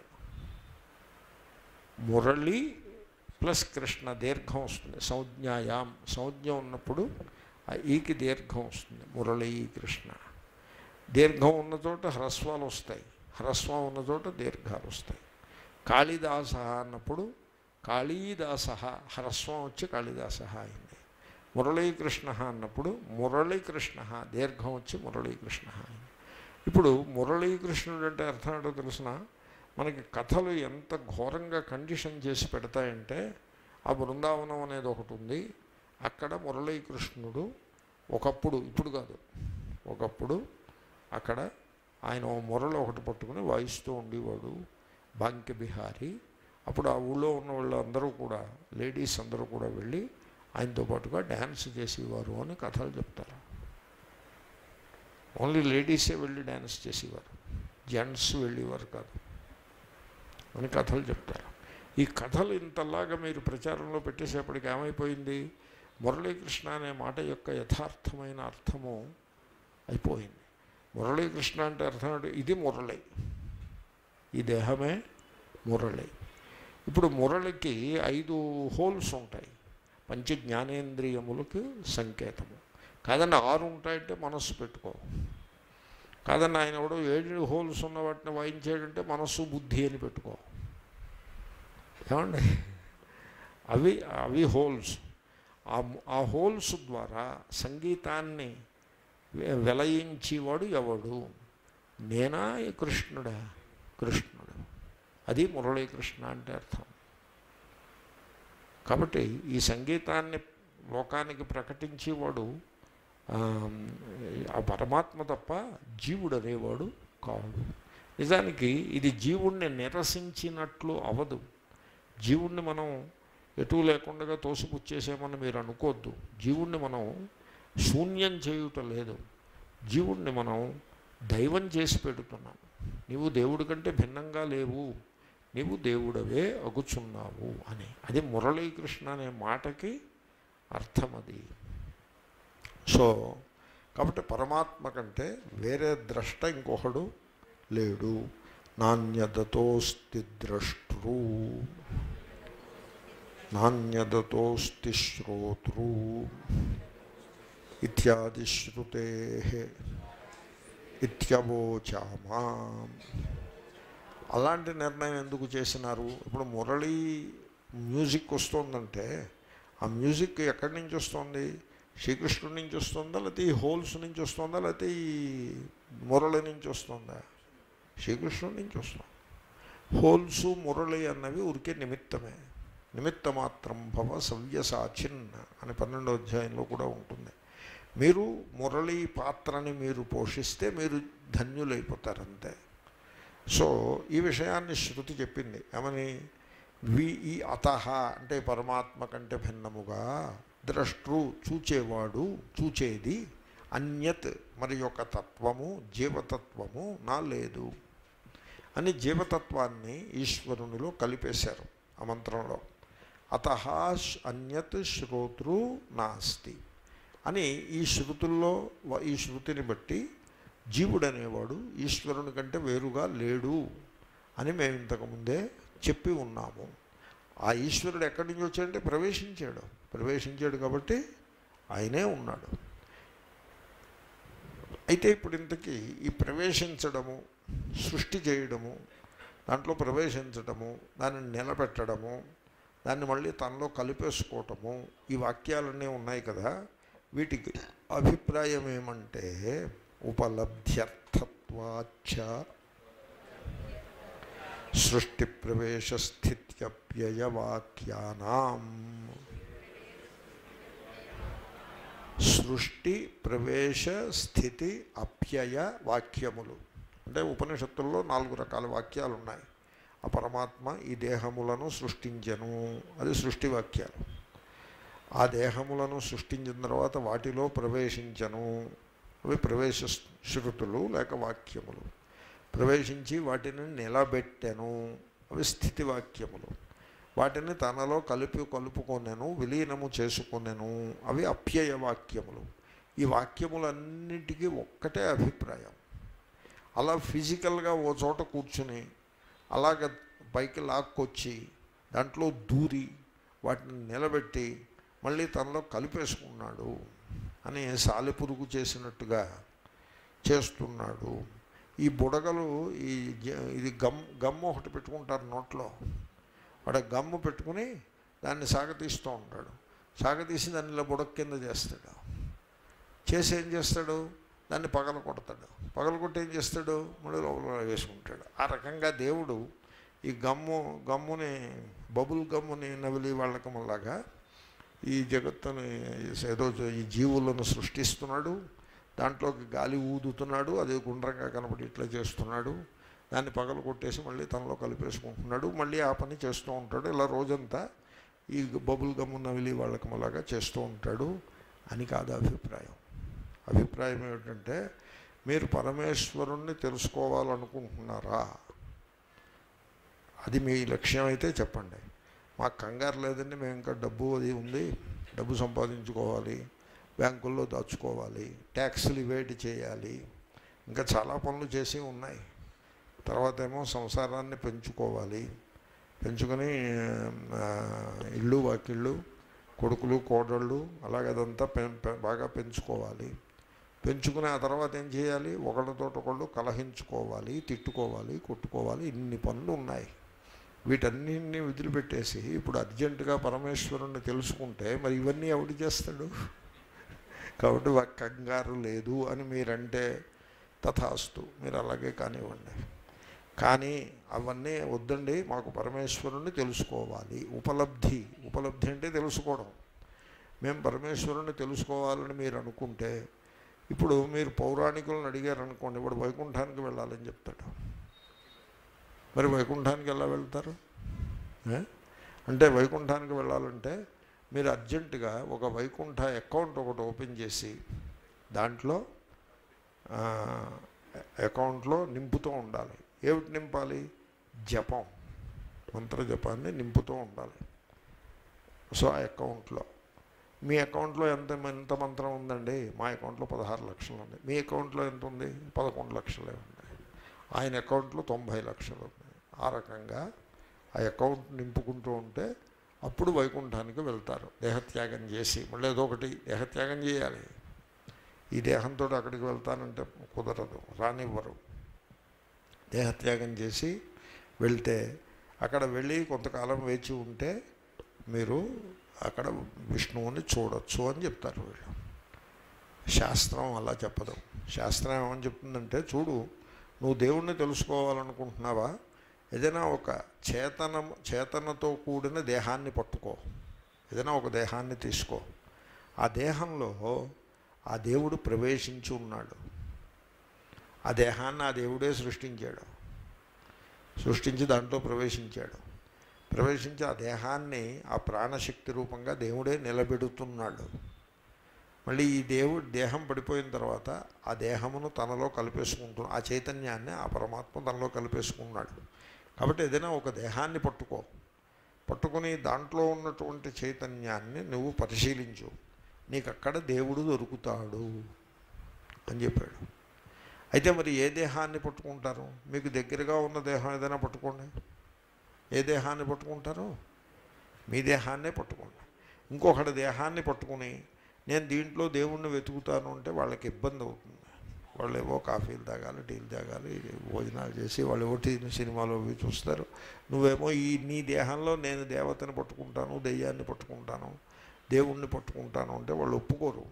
మురళి ప్లస్ కృష్ణ దీర్ఘం వస్తుంది సంజ్ఞాయాం సంజ్ఞ ఉన్నప్పుడు ఆ ఈకి దీర్ఘం వస్తుంది మురళీకృష్ణ దీర్ఘం ఉన్న చోట హ్రస్వాలు వస్తాయి హ్రస్వం ఉన్న చోట దీర్ఘాలు వస్తాయి కాళిదాస అన్నప్పుడు కాళీదాస హ్రస్వం వచ్చి కాళిదాస అయింది మురళీకృష్ణ అన్నప్పుడు మురళీకృష్ణ దీర్ఘం వచ్చి మురళీకృష్ణ అయింది ఇప్పుడు మురళీకృష్ణుడు అంటే అర్థం ఏంటో తెలిసిన మనకి కథలు ఎంత ఘోరంగా కండిషన్ చేసి పెడతాయంటే ఆ బృందావనం అనేది ఒకటి ఉంది అక్కడ మురళీకృష్ణుడు ఒకప్పుడు ఇప్పుడు కాదు ఒకప్పుడు అక్కడ ఆయన ఓ మురళి ఒకటి పట్టుకుని వాయిస్తూ ఉండేవాడు బాంకె బిహారీ అప్పుడు ఆ ఊళ్ళో ఉన్న వాళ్ళందరూ కూడా లేడీస్ అందరూ కూడా వెళ్ళి ఆయనతో పాటుగా డ్యాన్స్ చేసేవారు అని కథలు చెప్తారు ఓన్లీ లేడీసే వెళ్ళి డ్యాన్స్ చేసేవారు జెంట్స్ వెళ్ళేవారు కాదు అని కథలు చెప్తారు ఈ కథలు ఇంతలాగా మీరు ప్రచారంలో పెట్టేసేపటికి ఏమైపోయింది మురళీకృష్ణ అనే మాట యొక్క యథార్థమైన అర్థము అయిపోయింది మురళీకృష్ణ అంటే అర్థం ఏంటి? ఇది మురళి ఈ దేహమే మురళి ఇప్పుడు మురళికి ఐదు హోల్స్ ఉంటాయి పంచ జ్ఞానేంద్రియములకు సంకేతము కాదండి ఆరు ఉంటాయంటే మనస్సు పెట్టుకో కాదండి ఆయన ఎవడో ఏడు హోల్స్ ఉన్న వాటిని వాయించాడంటే మనస్సు బుద్ధి అని పెట్టుకో ఏమండి అవి అవి హోల్స్ ఆ ఆ హోల్స్ ద్వారా సంగీతాన్ని వె- వెలయించేవాడు ఎవడు నేనా ఈ కృష్ణుడా కృష్ణుడు అది మురళీకృష్ణ అంటే అర్థం కాబట్టి ఈ సంగీతాన్ని లోకానికి ప్రకటించేవాడు ఆ, ఆ పరమాత్మ తప్ప జీవుడు అనేవాడు కాదు నిజానికి ఇది జీవుణ్ణి నిరసించినట్లు అవదు జీవుణ్ణి మనం ఎటు లేకుండా తోసిపుచ్చేసామని మీరు అనుకోవద్దు జీవుణ్ణి మనం శూన్యం చేయుట లేదు జీవుణ్ణి మనం దైవం చేసి పెడుతున్నాం నీవు దేవుడి కంటే భిన్నంగా లేవు నీవు దేవుడవే అగుచున్నావు అని అది మురళీకృష్ణ అనే మాటకి అర్థం అది సో కాబట్టి పరమాత్మ కంటే వేరే ద్రష్ట ఇంకొకడు లేడు నాణ్యదతోస్తి ద్రష్టృ నాణ్యదతోస్తి శ్రోతృ ఇత్యాది శ్రుతే ఇత్యవోచామా అలాంటి నిర్ణయం ఎందుకు చేసినారు ఇప్పుడు మురళి మ్యూజిక్ వస్తుందంటే ఆ మ్యూజిక్ ఎక్కడి నుంచి వస్తుంది శ్రీకృష్ణుడి నుంచి వస్తుందా లేకపోతే ఈ హోల్స్ నుంచి వస్తుందా లేకపోతే ఈ మురళి నుంచి వస్తుందా శ్రీకృష్ణుడి నుంచి వస్తుంది హోల్సు మురళి అన్నవి ఉరికే నిమిత్తమే నిమిత్త మాత్రం భవ సవ్యసాచిన్ అని పన్నెండో అధ్యాయంలో కూడా ఉంటుంది మీరు మురళి పాత్రని మీరు పోషిస్తే మీరు ధన్యులైపోతారంతే సో ఈ విషయాన్ని శృతి చెప్పింది ఏమని వి ఈ అత అంటే పరమాత్మ కంటే భిన్నముగా ద్రష్టృ చూచేవాడు చూచేది అన్యత్ మరి యొక్క తత్వము జీవతత్వము నా లేదు అని జీవతత్వాన్ని ఈశ్వరునిలో కలిపేశారు ఆ మంత్రంలో అత అన్యత్ శ్రోతృ నాస్తి అని ఈ శృతుల్లో వ- ఈ శృతిని బట్టి జీవుడు అనేవాడు ఈశ్వరుని కంటే వేరుగా లేడు అని మేము ఇంతకుముందే చెప్పి ఉన్నాము ఆ ఈశ్వరుడు ఎక్కడి నుంచి వచ్చాడంటే ప్రవేశించాడు ప్రవేశించాడు కాబట్టి ఆయనే ఉన్నాడు అయితే ఇప్పుడు ఇంతకీ ఈ ప్రవేశించడము సృష్టి చేయడము దాంట్లో ప్రవేశించడము దానిని నిలబెట్టడము దాన్ని మళ్ళీ తనలో కలిపేసుకోవటము ఈ వాక్యాలన్నీ ఉన్నాయి కదా వీటికి అభిప్రాయం ఏమంటే ఉపలబ్ధ్యర్థత్వాచ సృష్టి ప్రవేశ స్థిత్యప్యయవాక్యానాం సృష్టి ప్రవేశ స్థితి అప్యయ వాక్యములు అంటే ఉపనిషత్తుల్లో నాలుగు రకాల వాక్యాలు ఉన్నాయి ఆ పరమాత్మ ఈ దేహములను సృష్టించను అది సృష్టి వాక్యాలు ఆ దేహములను సృష్టించిన తర్వాత వాటిలో ప్రవేశించను అవి ప్రవేశ శృతులు లేక వాక్యములు ప్రవేశించి వాటిని నిలబెట్టెను అవి స్థితి వాక్యములు వాటిని తనలో కలిపి కలుపుకొనెను విలీనము చేసుకొనెను అవి అప్యయ వాక్యములు ఈ వాక్యములన్నిటికీ ఒక్కటే అభిప్రాయం అలా ఫిజికల్గా ఓ చోట కూర్చుని అలాగ పైకి లాక్కొచ్చి దాంట్లో దూరి వాటిని నిలబెట్టి మళ్ళీ తనలో కలిపేసుకున్నాడు అని సాలెపురుగు చేసినట్టుగా చేస్తున్నాడు ఈ బుడగలు ఈ జ- ఇది గమ్ గమ్ ఒకటి పెట్టుకుంటారు నోట్లో వాడు ఆ గమ్ము పెట్టుకుని దాన్ని సాగతీస్తూ ఉంటాడు సాగతీసి దాన్ని ఇలా బుడగ కింద చేస్తాడు చేసి ఏం చేస్తాడు దాన్ని పగల కొడతాడు పగల కొట్టి ఏం చేస్తాడు మళ్ళీ లోపల వేసుకుంటాడు ఆ రకంగా దేవుడు ఈ గమ్ము గమ్ముని బబుల్ గమ్ముని నవిలి వాళ్ళకమలాగా ఈ జగత్తుని ఏదో ఈ జీవులను సృష్టిస్తున్నాడు దాంట్లోకి గాలి ఊదుతున్నాడు అది గుండ్రంగా కనబడి ఇట్లా చేస్తున్నాడు దాన్ని పగలు కొట్టేసి మళ్ళీ తనలో కలిపేసుకుంటున్నాడు మళ్ళీ ఆ పని చేస్తూ ఉంటాడు ఇలా రోజంతా ఈ బబుల్ గమ్ము నవిలి వాళ్ళకమలాగా చేస్తూ ఉంటాడు అని కాదు అభిప్రాయం అభిప్రాయం ఏమిటంటే మీరు పరమేశ్వరుణ్ణి తెలుసుకోవాలనుకుంటున్నారా అది మీ లక్ష్యం అయితే చెప్పండి మాకు కంగారు లేదండి మేము ఇంకా డబ్బు అది ఉంది డబ్బు సంపాదించుకోవాలి బ్యాంకుల్లో దాచుకోవాలి ట్యాక్సులు ఇవేటి చేయాలి ఇంకా చాలా పనులు చేసి ఉన్నాయి తర్వాత ఏమో సంసారాన్ని పెంచుకోవాలి పెంచుకొని ఆ, ఇళ్ళు వాకిళ్ళు కొడుకులు కోడళ్ళు అలాగదంతా పె పె- బాగా పెంచుకోవాలి పెంచుకుని ఆ తర్వాత ఏం చేయాలి ఒకళ్ళతో ఒకళ్ళు కలహించుకోవాలి తిట్టుకోవాలి కొట్టుకోవాలి ఇన్ని పనులు ఉన్నాయి వీటన్నింటినీ వదిలిపెట్టేసి ఇప్పుడు అర్జెంటుగా పరమేశ్వరుణ్ణి తెలుసుకుంటే మరి ఇవన్నీ ఎవడు చేస్తాడు కాబట్టి వా- కంగారు లేదు అని మీరంటే తథాస్తు మీరు అలాగే కానివ్వండి కానీ అవన్నీ వద్దండి మాకు పరమేశ్వరుణ్ణి తెలుసుకోవాలి ఉపలబ్ధి ఉపలబ్ధి అంటే తెలుసుకోవడం మేము పరమేశ్వరుని తెలుసుకోవాలని మీరు అనుకుంటే ఇప్పుడు మీరు పౌరాణికులను అడిగారు అనుకోండి ఇప్పుడు వైకుంఠానికి వెళ్ళాలని చెప్తాడు మరి వైకుంఠానికి ఎలా వెళ్తారు ఏ? అంటే వైకుంఠానికి వెళ్ళాలంటే మీరు అర్జెంటుగా ఒక వైకుంఠ అకౌంట్ ఒకటి ఓపెన్ చేసి దాంట్లో ఆ, అకౌంట్లో నింపుతూ ఉండాలి ఏమిటి నింపాలి జపం మంత్ర జపాన్ని నింపుతూ ఉండాలి సో ఆ అకౌంట్లో మీ అకౌంట్లో ఎంత ఎంత మంత్రం ఉందండి మా అకౌంట్లో పదహారు లక్షలు ఉంది మీ అకౌంట్లో ఎంత ఉంది పదకొండు లక్షలే ఉన్నాయి ఆయన అకౌంట్లో తొంభై లక్షలు ఉన్నాయి ఆ రకంగా ఆ అకౌంట్ నింపుకుంటూ ఉంటే అప్పుడు వైకుంఠానికి వెళ్తారు దేహత్యాగం చేసి మళ్ళీ ఏదో ఒకటి దేహత్యాగం చేయాలి ఈ దేహంతో అక్కడికి వెళ్తానంటే కుదరదు రానివ్వరు దేహత్యాగం చేసి వెళ్తే అక్కడ వెళ్ళి కొంతకాలం వేచి ఉంటే మీరు అక్కడ విష్ణువుని చూడొచ్చు అని చెప్తారు వీళ్ళు శాస్త్రం అలా చెప్పదు శాస్త్రం ఏమని చెప్తుందంటే చూడు నువ్వు దేవుణ్ణి తెలుసుకోవాలనుకుంటున్నావా ఏదైనా ఒక చేతన చేతనతో కూడిన దేహాన్ని పట్టుకో ఏదైనా ఒక దేహాన్ని తీసుకో ఆ దేహంలో ఆ దేవుడు ప్రవేశించి ఉన్నాడు ఆ దేహాన్ని ఆ దేవుడే సృష్టించాడు సృష్టించి దాంట్లో ప్రవేశించాడు ప్రవేశించి ఆ దేహాన్ని ఆ ప్రాణశక్తి రూపంగా దేవుడే నిలబెడుతున్నాడు మళ్ళీ ఈ దేవుడు దేహం పడిపోయిన తర్వాత ఆ దేహమును తనలో కలిపేసుకుంటున్నాడు ఆ చైతన్యాన్ని ఆ పరమాత్మ తనలో కలిపేసుకున్నాడు కాబట్టి ఏదైనా ఒక దేహాన్ని పట్టుకో పట్టుకుని దాంట్లో ఉన్నటువంటి చైతన్యాన్ని నువ్వు పరిశీలించు నీకు అక్కడ దేవుడు దొరుకుతాడు అని చెప్పాడు అయితే మరి ఏ దేహాన్ని పట్టుకుంటారు మీకు దగ్గరగా ఉన్న దేహం ఏదైనా పట్టుకోండి ఏ దేహాన్ని పట్టుకుంటారు మీ దేహాన్నే పట్టుకోండి ఇంకొకటి దేహాన్ని పట్టుకుని నేను దీంట్లో దేవుణ్ణి వెతుకుతాను అంటే వాళ్ళకి ఇబ్బంది అవుతుంది వాళ్ళు ఏవో కాఫీలు తాగాలి టీలు తాగాలి భోజనాలు చేసి వాళ్ళు ఏవో టీ సినిమాలో అవి చూస్తారు నువ్వేమో ఈ నీ దేహంలో నేను దేవతని పట్టుకుంటాను దెయ్యాన్ని పట్టుకుంటాను దేవుణ్ణి పట్టుకుంటాను అంటే వాళ్ళు ఒప్పుకోరు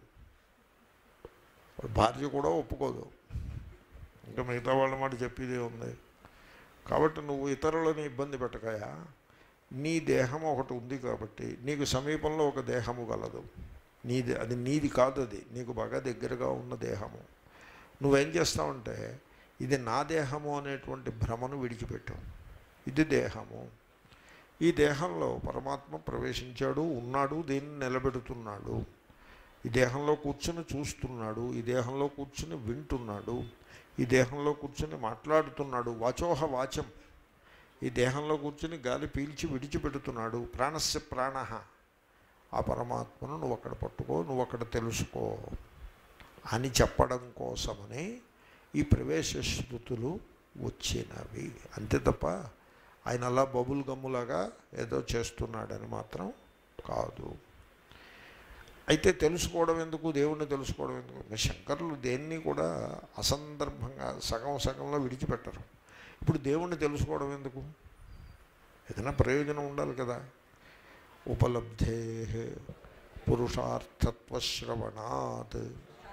వాళ్ళ భార్య కూడా ఒప్పుకోదు ఇంకా మిగతా వాళ్ళ మాట చెప్పేదే ఉంది కాబట్టి నువ్వు ఇతరులను ఇబ్బంది పెట్టకయా నీ దేహం ఒకటి ఉంది కాబట్టి నీకు సమీపంలో ఒక దేహము గలదు నీది అది నీది కాదు అది నీకు బాగా దగ్గరగా ఉన్న దేహము నువ్వేం చేస్తావంటే ఇది నా దేహము అనేటువంటి భ్రమను విడిచిపెట్టు ఇది దేహము ఈ దేహంలో పరమాత్మ ప్రవేశించాడు ఉన్నాడు దీన్ని నిలబెడుతున్నాడు ఈ దేహంలో కూర్చుని చూస్తున్నాడు ఈ దేహంలో కూర్చుని వింటున్నాడు ఈ దేహంలో కూర్చుని మాట్లాడుతున్నాడు వాచోహ వాచం ఈ దేహంలో కూర్చుని గాలి పీల్చి విడిచిపెడుతున్నాడు ప్రాణస్య ప్రాణ ఆ పరమాత్మను నువ్వు అక్కడ పట్టుకో నువ్వు అక్కడ తెలుసుకో అని చెప్పడం కోసమని ఈ ప్రవేశ శృతులు వచ్చినవి అంతే తప్ప ఆయన అలా బబుల్ గమ్ములాగా ఏదో చేస్తున్నాడని మాత్రం కాదు అయితే తెలుసుకోవడం ఎందుకు దేవుణ్ణి తెలుసుకోవడం ఎందుకు మరి శంకరులు దేన్ని కూడా అసందర్భంగా సగం సగంలో విడిచిపెట్టరు ఇప్పుడు దేవుణ్ణి తెలుసుకోవడం ఎందుకు ఏదైనా ప్రయోజనం ఉండాలి కదా ఉపలబ్ధే పురుషార్థత్వశ్రవణాత్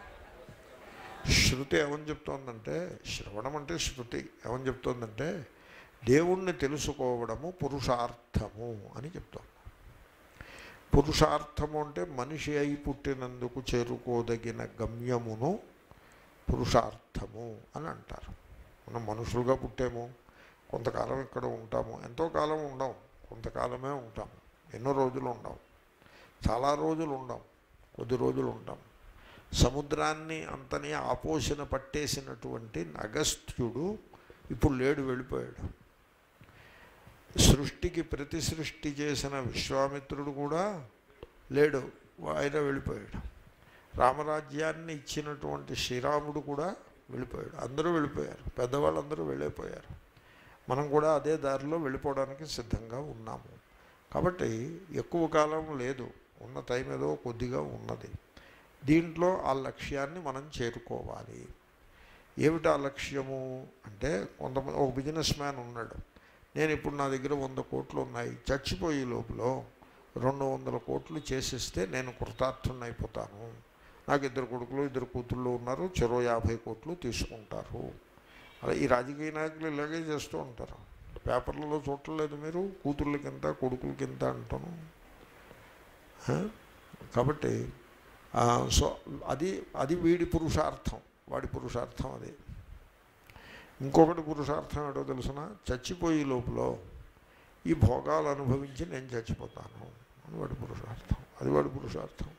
శృతి ఏమని చెప్తోందంటే శ్రవణం అంటే శృతి ఏమని చెప్తోందంటే దేవుణ్ణి తెలుసుకోవడము పురుషార్థము అని చెప్తోంది పురుషార్థము అంటే మనిషి అయి పుట్టినందుకు చేరుకోదగిన గమ్యమును పురుషార్థము అని అంటారు మనం మనుషులుగా పుట్టాము కొంతకాలం ఇక్కడ ఉంటాము ఎంతో కాలం ఉండం కొంతకాలమే ఉంటాము ఎన్నో రోజులు ఉండం చాలా రోజులు ఉండం కొద్ది రోజులు ఉంటాం సముద్రాన్ని అంతని ఆపోషణ పట్టేసినటువంటి అగస్త్యుడు ఇప్పుడు లేడు వెళ్ళిపోయాడు సృష్టికి ప్రతి సృష్టి చేసిన విశ్వామిత్రుడు కూడా లేడు ఆయన వెళ్ళిపోయాడు రామరాజ్యాన్ని ఇచ్చినటువంటి శ్రీరాముడు కూడా వెళ్ళిపోయాడు అందరూ వెళ్ళిపోయారు పెద్దవాళ్ళందరూ వెళ్ళిపోయారు మనం కూడా అదే దారిలో వెళ్ళిపోవడానికి సిద్ధంగా ఉన్నాము కాబట్టి ఎక్కువ కాలం లేదు ఉన్న టైం ఏదో కొద్దిగా ఉన్నది దీంట్లో ఆ లక్ష్యాన్ని మనం చేరుకోవాలి ఏమిటి ఆ లక్ష్యము అంటే కొంతమంది ఒక బిజినెస్ మ్యాన్ ఉన్నాడు నేను ఇప్పుడు నా దగ్గర వంద కోట్లు ఉన్నాయి చచ్చిపోయే లోపల రెండు వందల కోట్లు చేసిస్తే నేను కృతార్థుని అయిపోతాను నాకు ఇద్దరు కొడుకులు ఇద్దరు కూతుళ్ళు ఉన్నారు చెరో యాభై కోట్లు తీసుకుంటారు అలా ఈ రాజకీయ నాయకులు ఇలాగే చేస్తూ ఉంటారు పేపర్లలో చూడలేదు మీరు కూతుర్లకింత కొడుకులకింత అంటాను కాబట్టి ఆ, సో అది అది వీడి పురుషార్థం వాడి పురుషార్థం అది ఇంకొకటి పురుషార్థం ఏంటో తెలుసిన చచ్చిపోయే లోపల ఈ భోగాలు అనుభవించి నేను చచ్చిపోతాను అని వాడి పురుషార్థం అది వాడి పురుషార్థం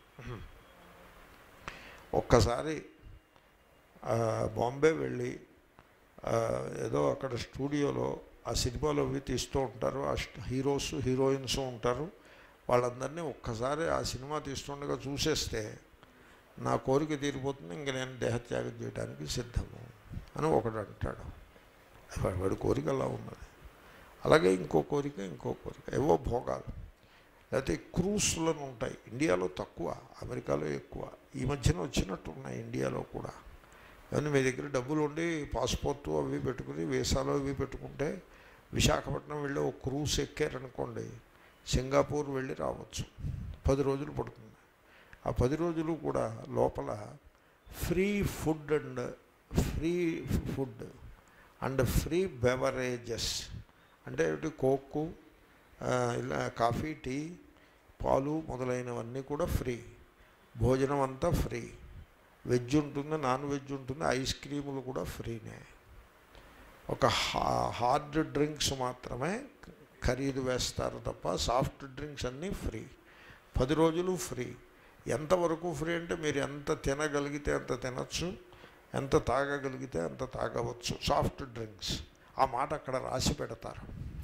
ఒక్కసారి ఆ, బాంబే వెళ్ళి ఆ, ఏదో అక్కడ స్టూడియోలో ఆ సినిమాలో అవి తీస్తూ ఉంటారు ఆ స్ట్- హీరోస్ హీరోయిన్స్ ఉంటారు వాళ్ళందరినీ ఒక్కసారి ఆ సినిమా తీస్తుండగా చూసేస్తే నా కోరిక తీరిపోతుంది ఇంక నేను దేహత్యాగం చేయడానికి సిద్ధము అని ఒకడు అంటాడు వాడి వాడి కోరిక అలా ఉన్నది అలాగే ఇంకో కోరిక ఇంకో కోరిక ఏవో భోగాలు లేకపోతే క్రూస్లను ఉంటాయి ఇండియాలో తక్కువ అమెరికాలో ఎక్కువ ఈ మధ్యన వచ్చినట్టు ఉన్నాయి ఇండియాలో కూడా కానీ మీ దగ్గర డబ్బులు ఉండి పాస్పోర్టు అవి పెట్టుకుని వీసాలు అవి పెట్టుకుంటే విశాఖపట్నం వెళ్ళి ఒక క్రూస్ ఎక్కారనుకోండి సింగపూర్ వెళ్ళి రావచ్చు పది రోజులు పడుతుంది ఆ పది రోజులు కూడా లోపల free food and free food and free beverages అంటే ఏమిటి కోక్కు ఆ, ఇలా కాఫీ టీ పాలు మొదలైనవన్నీ కూడా ఫ్రీ భోజనం అంతా ఫ్రీ వెజ్ ఉంటుంది నాన్ వెజ్ ఉంటుంది ఐస్ క్రీములు కూడా ఫ్రీనే ఒక హా- హార్డ్ డ్రింక్స్ మాత్రమే ఖరీదు వేస్తారు తప్ప సాఫ్ట్ డ్రింక్స్ అన్నీ ఫ్రీ పది రోజులు ఫ్రీ ఎంతవరకు ఫ్రీ అంటే మీరు ఎంత తినగలిగితే అంత తినచ్చు ఎంత తాగగలిగితే అంత తాగవచ్చు సాఫ్ట్ డ్రింక్స్ ఆ మాట అక్కడ రాసి పెడతారు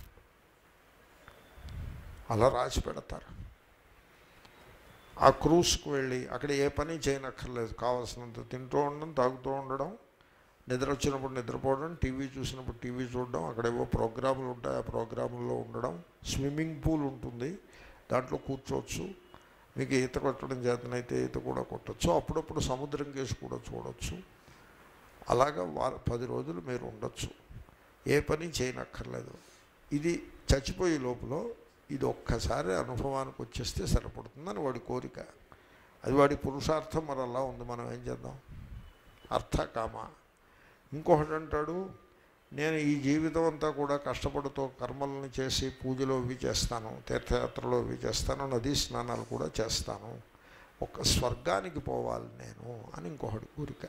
అలా రాసి పెడతారు ఆ క్రూస్కి వెళ్ళి అక్కడ ఏ పని చేయనక్కర్లేదు కావాల్సినంత తింటూ ఉండడం తాగుతూ ఉండడం నిద్ర వచ్చినప్పుడు నిద్రపోవడం టీవీ చూసినప్పుడు టీవీ చూడడం అక్కడ ఏవో ప్రోగ్రాములు ఉంటాయి ఆ ప్రోగ్రాముల్లో ఉండడం స్విమ్మింగ్ పూల్ ఉంటుంది దాంట్లో కూర్చోవచ్చు మీకు ఈత కొట్టడం చేతనైతే ఈత కూడా కొట్టచ్చు అప్పుడప్పుడు సముద్రం కేసు కూడా చూడవచ్చు అలాగా వార పది రోజులు మీరు ఉండొచ్చు ఏ పని చేయనక్కర్లేదు ఇది చచ్చిపోయే లోపల ఇది ఒక్కసారి అనుభవానికి వచ్చేస్తే సరిపడుతుందని వాడి కోరిక అది వాడి పురుషార్థం మరి అలా ఉంది మనం ఏం చేద్దాం అర్థ కామ ఇంకొకటి అంటాడు నేను ఈ జీవితం అంతా కూడా కష్టపడుతూ కర్మలను చేసి పూజలు ఇవి చేస్తాను తీర్థయాత్రలు ఇవి చేస్తాను నదీ స్నానాలు కూడా చేస్తాను ఒక స్వర్గానికి పోవాలి నేను అని ఇంకొకటి కోరిక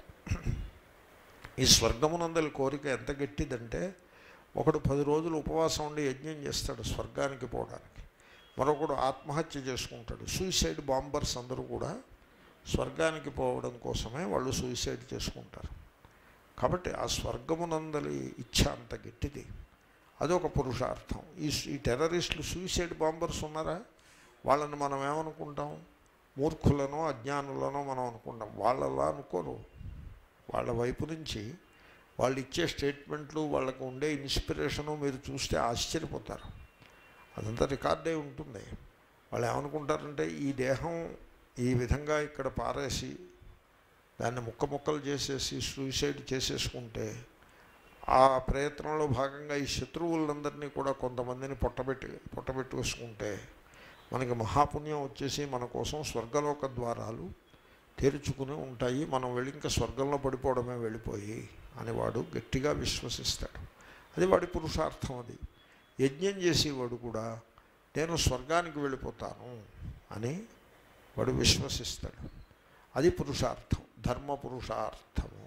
ఈ స్వర్గమునందలి కోరిక ఎంత గట్టిదంటే ఒకడు పది రోజులు ఉపవాసం ఉండి యజ్ఞం చేస్తాడు స్వర్గానికి పోవడానికి మరొకడు ఆత్మహత్య చేసుకుంటాడు సూసైడ్ బాంబర్స్ అందరూ కూడా స్వర్గానికి పోవడం కోసమే వాళ్ళు సూసైడ్ చేసుకుంటారు కాబట్టి ఆ స్వర్గమునందలి ఇచ్ఛ అంత గట్టిది అదొక పురుషార్థం ఈ ఈ టెర్రరిస్టులు సూసైడ్ బాంబర్స్ ఉన్నారా వాళ్ళని మనం ఏమనుకుంటాం మూర్ఖులనో అజ్ఞానులనో మనం అనుకుంటాం వాళ్ళలా అనుకోరు వాళ్ళ వైపు నుంచి వాళ్ళు ఇచ్చే స్టేట్మెంట్లు వాళ్ళకు ఉండే ఇన్స్పిరేషను మీరు చూస్తే ఆశ్చర్యపోతారు అదంతా రికార్డే ఉంటుంది వాళ్ళు ఏమనుకుంటారంటే ఈ దేహం ఈ విధంగా ఇక్కడ పారేసి దాన్ని ముక్క ముక్కలు చేసేసి సూసైడ్ చేసేసుకుంటే ఆ ప్రయత్నంలో భాగంగా ఈ శత్రువులందరినీ కూడా కొంతమందిని పొట్టబెట్టి పొట్టబెట్టుకుంటే మనకి మహాపుణ్యం వచ్చేసి మన కోసం స్వర్గలోక ద్వారాలు తెరుచుకుని ఉంటాయి మనం వెళ్ళి ఇంకా స్వర్గంలో పడిపోవడమే వెళ్ళిపోయి అని వాడు గట్టిగా విశ్వసిస్తాడు అది వాడి పురుషార్థం అది యజ్ఞం చేసేవాడు కూడా నేను స్వర్గానికి వెళ్ళిపోతాను అని వాడు విశ్వసిస్తాడు అది పురుషార్థం ధర్మ పురుషార్థము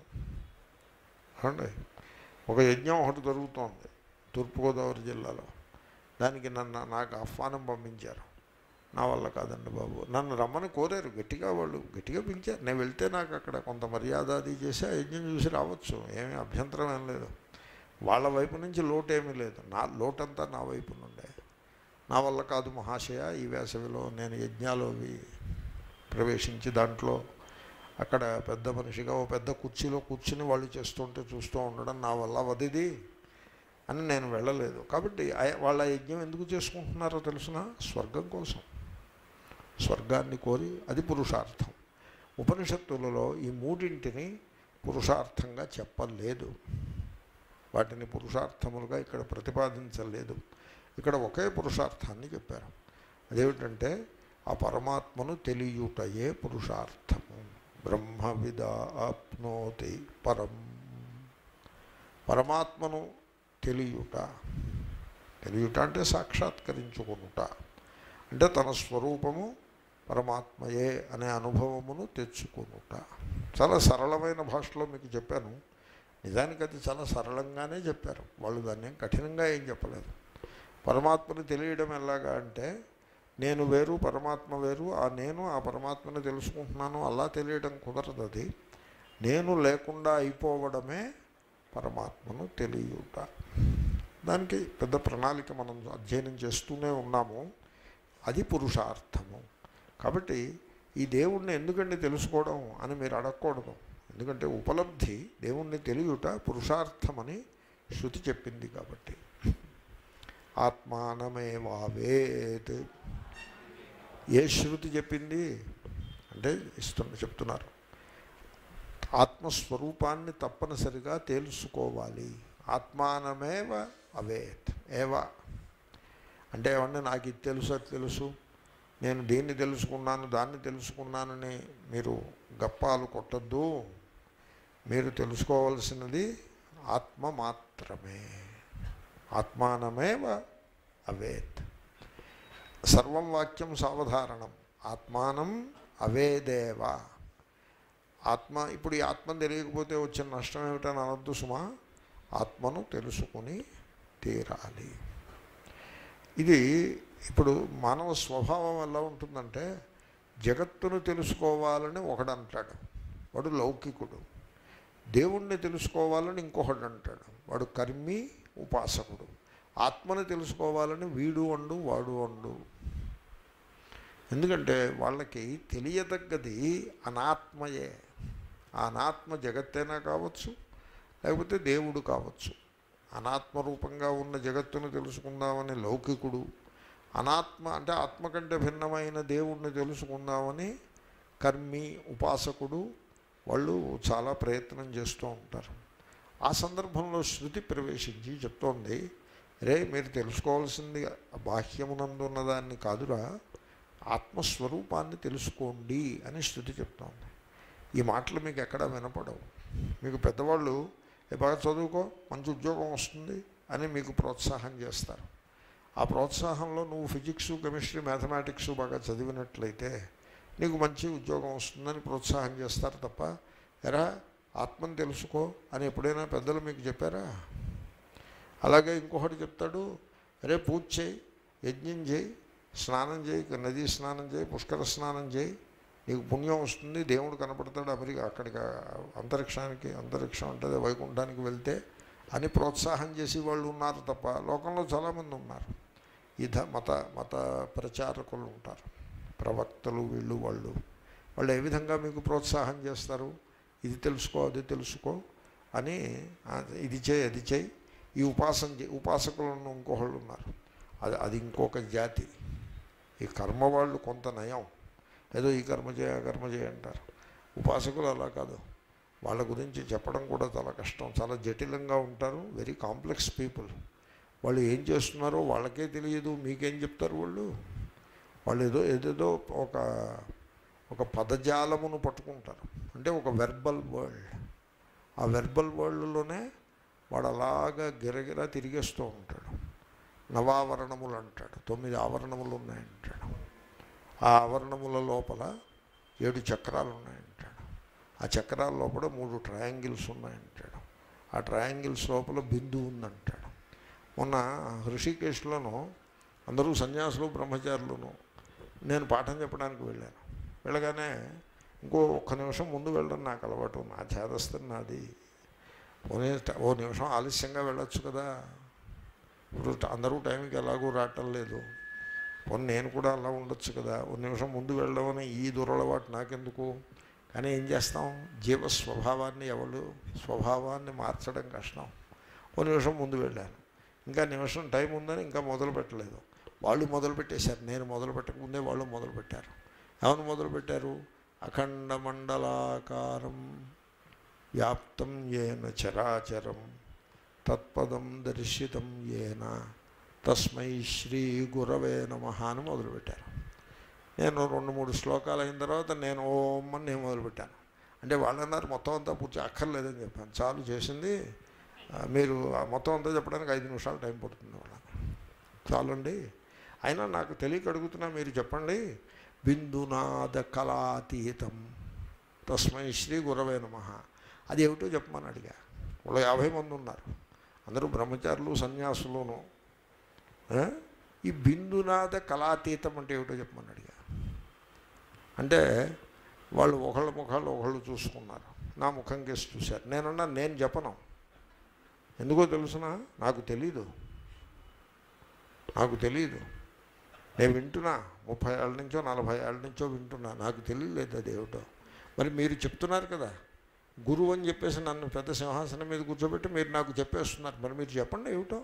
అండి ఒక యజ్ఞం ఒకటి జరుగుతోంది తూర్పుగోదావరి జిల్లాలో దానికి నన్ను నాకు ఆహ్వానం పంపించారు నా వల్ల కాదండి బాబు నన్ను రమ్మని కోరారు గట్టిగా వాళ్ళు గట్టిగా పిలిచారు నేను వెళ్తే నాకు అక్కడ కొంత మర్యాద అది చేసి ఆ యజ్ఞం చూసి రావచ్చు ఏమీ అభ్యంతరం ఏం లేదు వాళ్ళ వైపు నుంచి లోటు ఏమీ లేదు నా లోటంతా నా వైపు నుండే నా వల్ల కాదు మహాశయ ఈ వేసవిలో నేను యజ్ఞాలు అవి ప్రవేశించి దాంట్లో అక్కడ పెద్ద మనిషిగా ఓ పెద్ద కుర్చీలో కూర్చుని వాళ్ళు చేస్తుంటే చూస్తూ ఉండడం నా వల్ల వదిది అని నేను వెళ్ళలేదు కాబట్టి ఆ- వాళ్ళ యజ్ఞం ఎందుకు చేసుకుంటున్నారో తెలుసిన స్వర్గం కోసం స్వర్గాన్ని కోరి అది పురుషార్థం ఉపనిషత్తులలో ఈ మూడింటిని పురుషార్థంగా చెప్పలేదు వాటిని పురుషార్థములుగా ఇక్కడ ప్రతిపాదించలేదు ఇక్కడ ఒకే పురుషార్థాన్ని చెప్పారు అదేమిటంటే ఆ పరమాత్మను తెలియుటయే పురుషార్థము బ్రహ్మవిద ఆప్నోతి పరం పరమాత్మను తెలియుట తెలియుట అంటే సాక్షాత్కరించుకునుట అంటే తన స్వరూపము పరమాత్మయే అనే అనుభవమును తెచ్చుకొనుట చాలా సరళమైన భాషలో మీకు చెప్పాను నిజానికి అది చాలా సరళంగానే చెప్పారు వాళ్ళు దాన్ని ఏం కఠినంగా ఏం చెప్పలేదు పరమాత్మను తెలియడం ఎలాగా అంటే నేను వేరు పరమాత్మ వేరు ఆ నేను ఆ పరమాత్మని తెలుసుకుంటున్నాను అలా తెలియడం కుదరదు అది నేను లేకుండా అయిపోవడమే పరమాత్మను తెలియట దానికి పెద్ద ప్రణాళిక మనం అధ్యయనం చేస్తూనే ఉన్నాము అది పురుషార్థము కాబట్టి ఈ దేవుణ్ణి ఎందుకండి తెలుసుకోవడం అని మీరు అడగకూడదు ఎందుకంటే ఉపలబ్ధి దేవుణ్ణి తెలియట పురుషార్థమని శృతి చెప్పింది కాబట్టి ఆత్మానమేవావేత్ ఏ శృతి చెప్పింది అంటే ఇస్తున్న చెప్తున్నారు ఆత్మస్వరూపాన్ని తప్పనిసరిగా తెలుసుకోవాలి ఆత్మానమేవ అవేత్ ఏవ అంటే ఏమన్నా నాకు ఇది తెలుసు అది తెలుసు నేను దీన్ని తెలుసుకున్నాను దాన్ని తెలుసుకున్నానని మీరు గప్పాలు కొట్టద్దు మీరు తెలుసుకోవాల్సినది ఆత్మ మాత్రమే ఆత్మానమేవ అవేత్ సర్వం వాక్యం సావధారణం ఆత్మానం అవేదేవ ఆత్మ ఇప్పుడు ఈ ఆత్మ తెలియకపోతే వచ్చిన నష్టం ఏమిటని అనొద్దు సుమా ఆత్మను తెలుసుకుని తీరాలి ఇది ఇప్పుడు మానవ స్వభావం ఎలా ఉంటుందంటే జగత్తును తెలుసుకోవాలని ఒకడు అంటాడు వాడు లౌకికుడు దేవుణ్ణి తెలుసుకోవాలని ఇంకొకడు అంటాడు వాడు కర్మి ఉపాసకుడు ఆత్మని తెలుసుకోవాలని వీడు వండు వాడు వండు ఎందుకంటే వాళ్ళకి తెలియదగ్గది అనాత్మయే ఆ అనాత్మ జగత్తైనా కావచ్చు లేకపోతే దేవుడు కావచ్చు అనాత్మ రూపంగా ఉన్న జగత్తును తెలుసుకుందామని లౌకికుడు అనాత్మ అంటే ఆత్మ కంటే భిన్నమైన దేవుణ్ణి తెలుసుకుందామని కర్మి ఉపాసకుడు వాళ్ళు చాలా ప్రయత్నం చేస్తూ ఉంటారు ఆ సందర్భంలో శృతి ప్రవేశించి చెప్తోంది రే మీరు తెలుసుకోవాల్సింది బాహ్యమునందు ఉన్నదాన్ని కాదురా ఆత్మస్వరూపాన్ని తెలుసుకోండి అని శృతి చెప్తోంది ఈ మాటలు మీకు ఎక్కడ వినపడవు మీకు పెద్దవాళ్ళు "ఏ బాగా చదువుకో మంచి ఉద్యోగం వస్తుంది అని మీకు ప్రోత్సాహం చేస్తారు ఆ ప్రోత్సాహంలో నువ్వు ఫిజిక్స్ కెమిస్ట్రీ మ్యాథమెటిక్స్ బాగా చదివినట్లయితే నీకు మంచి ఉద్యోగం వస్తుందని ప్రోత్సాహం చేస్తారు తప్ప ఎరా ఆత్మని తెలుసుకో అని ఎప్పుడైనా పెద్దలు మీకు చెప్పారా అలాగే ఇంకొకటి చెప్తాడు అరే పూజ చేయి యజ్ఞం చేయి స్నానం చేయి నదీ స్నానం చేయి పుష్కర స్నానం చేయి నీకు పుణ్యం వస్తుంది దేవుడు కనపడతాడు అమెరికా అక్కడికి అంతరిక్షానికి అంతరిక్షం అంటే వైకుంఠానికి వెళ్తే అని ప్రోత్సాహం చేసి వాళ్ళు ఉన్నారు తప్ప లోకంలో చాలామంది ఉన్నారు ఈ ధ మత మత ప్రచారకులు ఉంటారు ప్రవక్తలు వీళ్ళు వాళ్ళు వాళ్ళు ఏ విధంగా మీకు ప్రోత్సాహం చేస్తారు ఇది తెలుసుకో అది తెలుసుకో అని "ఆ, ఇది చేయి అది చేయి ఈ ఉపాసన చే ఉపాసకులు ఉన్న ఇంకొకళ్ళు ఉన్నారు అది అది ఇంకొక జాతి ఈ కర్మ వాళ్ళు కొంత నయం ఏదో ఈ కర్మ చేయ ఆ కర్మ చేయ అంటారు ఉపాసకులు అలా కాదు వాళ్ళ గురించి చెప్పడం కూడా చాలా కష్టం చాలా జటిలంగా ఉంటారు వెరీ కాంప్లెక్స్ పీపుల్ వాళ్ళు ఏం చేస్తున్నారో వాళ్ళకే తెలియదు మీకేం చెప్తారు వాళ్ళు వాళ్ళు ఏదో ఏదేదో ఒక ఒక పదజాలమును పట్టుకుంటారు అంటే ఒక వెర్బల్ వరల్డ్ ఆ వెర్బల్ వరల్డ్లోనే వాడు అలాగా గిరగిరా తిరిగేస్తూ ఉంటాడు నవావరణములు అంటాడు తొమ్మిది ఆవరణములు ఉన్నాయంటాడు ఆ ఆవరణముల లోపల ఏడు చక్రాలు ఉన్నాయంటాడు ఆ చక్రాల లోపల మూడు ట్రయాంగిల్స్ ఉన్నాయంటాడు ఆ ట్రయాంగిల్స్ లోపల బిందువు ఉందంటాడు మొన్న హృషికేశ్లోనూ అందరూ సన్యాసులు బ్రహ్మచారులను నేను పాఠం చెప్పడానికి వెళ్ళాను వెళ్ళగానే ఇంకో ఒక్క నిమిషం ముందు వెళ్ళడం నాకు అలవాటు నా చేదస్తుంది నాది పోనీ ఓ నిమిషం ఆలస్యంగా వెళ్ళొచ్చు కదా ఇప్పుడు అందరూ టైంకి ఎలాగూ రావటం లేదు పోనీ నేను కూడా అలా ఉండొచ్చు కదా ఓ నిమిషం ముందు వెళ్ళడం అని ఈ దురలవాటు నాకెందుకు కానీ ఏం చేస్తాం జీవ స్వభావాన్ని ఎవరు స్వభావాన్ని మార్చడం కష్టం ఓ నిమిషం ముందు వెళ్ళాను ఇంకా నిమిషం టైం ఉందని ఇంకా మొదలు పెట్టలేదు వాళ్ళు మొదలు పెట్టేశారు నేను మొదలు పెట్టకముందే వాళ్ళు మొదలు పెట్టారు ఏమని మొదలు పెట్టారు అఖండ మండలాకారం వ్యాప్తం ఏన చరాచరం తత్పదం దర్శితం ఏన తస్మై శ్రీ గురవే నమ అని మొదలుపెట్టారు నేను రెండు మూడు శ్లోకాలు అయిన తర్వాత నేను ఓం అని నేను మొదలుపెట్టాను అంటే వాళ్ళు అన్నారు మొత్తం అంతా పూర్తి అక్కర్లేదని చెప్పాను చాలు చేసింది ఆ, మీరు ఆ మొత్తం అంతా చెప్పడానికి ఐదు నిమిషాలు టైం పడుతుంది వాళ్ళకి చాలండి అయినా నాకు తెలియక అడుగుతున్నా మీరు చెప్పండి బిందునాద కళాతీతం తస్మై శ్రీ గురవే నమ అది ఏమిటో చెప్పమని అడిగా వాళ్ళు యాభై మంది ఉన్నారు అందరూ బ్రహ్మచారులు సన్యాసులును ఆ? ఈ బిందునాద కళాతీతం అంటే ఏమిటో చెప్పమని అడిగా అంటే వాళ్ళు ఒకళ్ళ ముఖాలు ఒకళ్ళు చూసుకున్నారు నా ముఖం కేసి చూశారు నేనన్నా నేను చెప్పను ఎందుకో తెలుసిన నాకు తెలీదు నాకు తెలీదు నేను వింటున్నా ముప్పై ఏళ్ళ నుంచో నలభై ఏళ్ళ నుంచో వింటున్నా నాకు తెలియలేదు అది ఏమిటో మరి మీరు చెప్తున్నారు కదా గురువు అని చెప్పేసి నన్ను పెద్ద సింహాసనం మీద కూర్చోబెట్టి మీరు నాకు చెప్పేస్తున్నారు మరి మీరు చెప్పండి ఏమిటో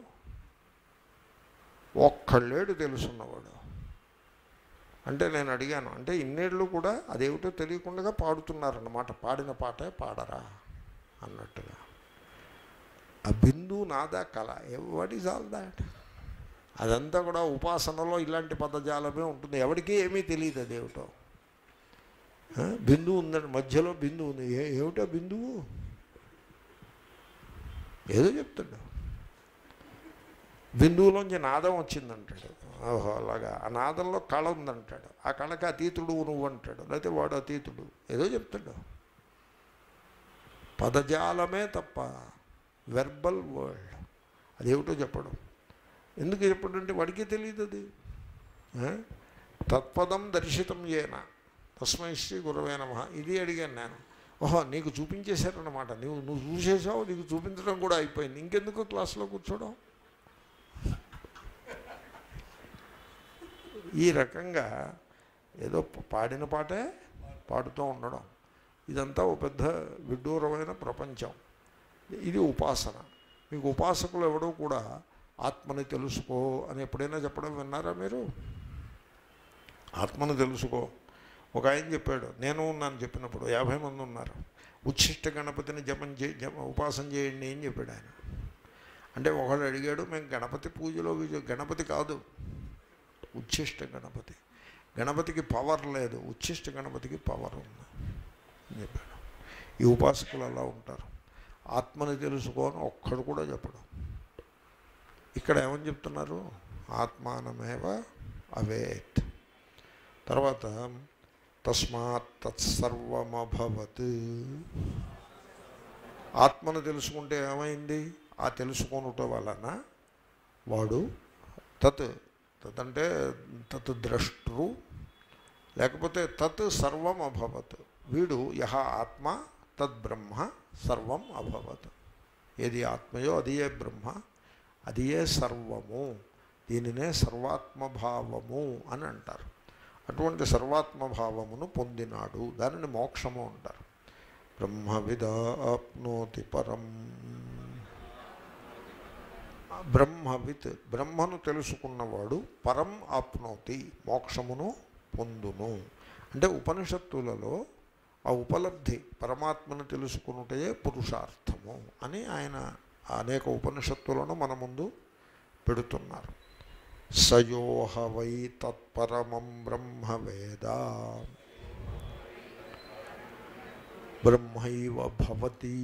ఒక్కళ్ళేడు తెలుసున్నవాడు అంటే నేను అడిగాను అంటే ఇన్నేళ్ళు కూడా అదేమిటో తెలియకుండా పాడుతున్నారన్నమాట పాడిన పాటే పాడరా అన్నట్టుగా ఆ బిందు నాదా కళ వాట్ ఈజ్ ఆల్ దాట్ అదంతా కూడా ఉపాసనలో ఇలాంటి పదజాలమే ఉంటుంది ఎవరికీ ఏమీ తెలియదు అదేమిటో ఆ, బిందువు ఉందండి మధ్యలో బిందువు ఉంది ఏ ఏమిటో బిందువు ఏదో చెప్తాడు బిందువులోంచి నాదం వచ్చిందంటాడు ఓహో అలాగా ఆ నాదంలో కళ ఉందంటాడు ఆ కళకి అతీతుడు నువ్వు అంటాడు లేకపోతే వాడు అతీతుడు ఏదో చెప్తాడు పదజాలమే తప్ప వెర్బల్ వరల్డ్ అదేమిటో చెప్పడం ఎందుకు చెప్పడంటే వాడికి తెలియదు అది ఆ? తత్పదం దర్శితం ఏన తస్మై శ్రీ గురవే నమ ఇది అడిగాను నేను ఓహో నీకు చూపించేశారన్నమాట నువ్వు నువ్వు చూసేసావు నీకు చూపించడం కూడా అయిపోయింది ఇంకెందుకు క్లాస్లో కూర్చోవడం ఈ రకంగా ఏదో పాడిన పాటే పాడుతూ ఉండడం ఇదంతా ఒక పెద్ద విడ్డూరమైన ప్రపంచం ఇది ఉపాసన మీకు ఉపాసకులు ఎవడో కూడా ఆత్మని తెలుసుకో అని ఎప్పుడైనా చెప్పడం విన్నారా మీరు ఆత్మను తెలుసుకో ఒక ఆయన చెప్పాడు నేను ఉన్నాను చెప్పినప్పుడు యాభై మంది ఉన్నారు ఉచ్ఛిష్ట గణపతిని జపం చే జప ఉపాసన చేయండి అని చెప్పాడు ఆయన అంటే ఒకడు అడిగాడు మేము గణపతి పూజలో విజ- గణపతి కాదు ఉచ్ఛిష్ట గణపతి గణపతికి పవర్ లేదు ఉచ్ఛిష్ట గణపతికి పవర్ ఉంది అని చెప్పాడు ఈ ఉపాసకులు అలా ఉంటారు ఆత్మని తెలుసుకోని ఒక్కడు కూడా చెప్పడు ఇక్కడ ఏమని చెప్తున్నారు ఆత్మానమేవ అవేత్ తర్వాత తస్మాత్ తత్సర్వమభవత్ ఆత్మను తెలుసుకుంటే ఏమైంది ఆ తెలుసుకొనుట వలన వాడు తత్ తత్ అంటే తత్ ద్రష్టృ లేకపోతే తత్ సర్వం అభవత్ వీడు యహ ఆత్మ తద్బ్రహ్మ సర్వం అభవత్ ఏది ఆత్మయో అది ఏ బ్రహ్మ అది ఏ సర్వము దీనినే సర్వాత్మభావము అని అంటారు అటువంటి సర్వాత్మభావమును పొందినాడు దానిని మోక్షము అంటారు బ్రహ్మవిద ఆప్నోతి పరం బ్రహ్మవిత్ బ్రహ్మను తెలుసుకున్నవాడు పరం ఆప్నోతి మోక్షమును పొందును అంటే ఉపనిషత్తులలో ఆ ఉపలబ్ధి పరమాత్మను తెలుసుకున్నటే పురుషార్థము అని ఆయన అనేక ఉపనిషత్తులను మన ముందు పెడుతున్నారు సయోహ వై తత్పరమం బ్రహ్మ వేద బ్రహ్మైవ భవతి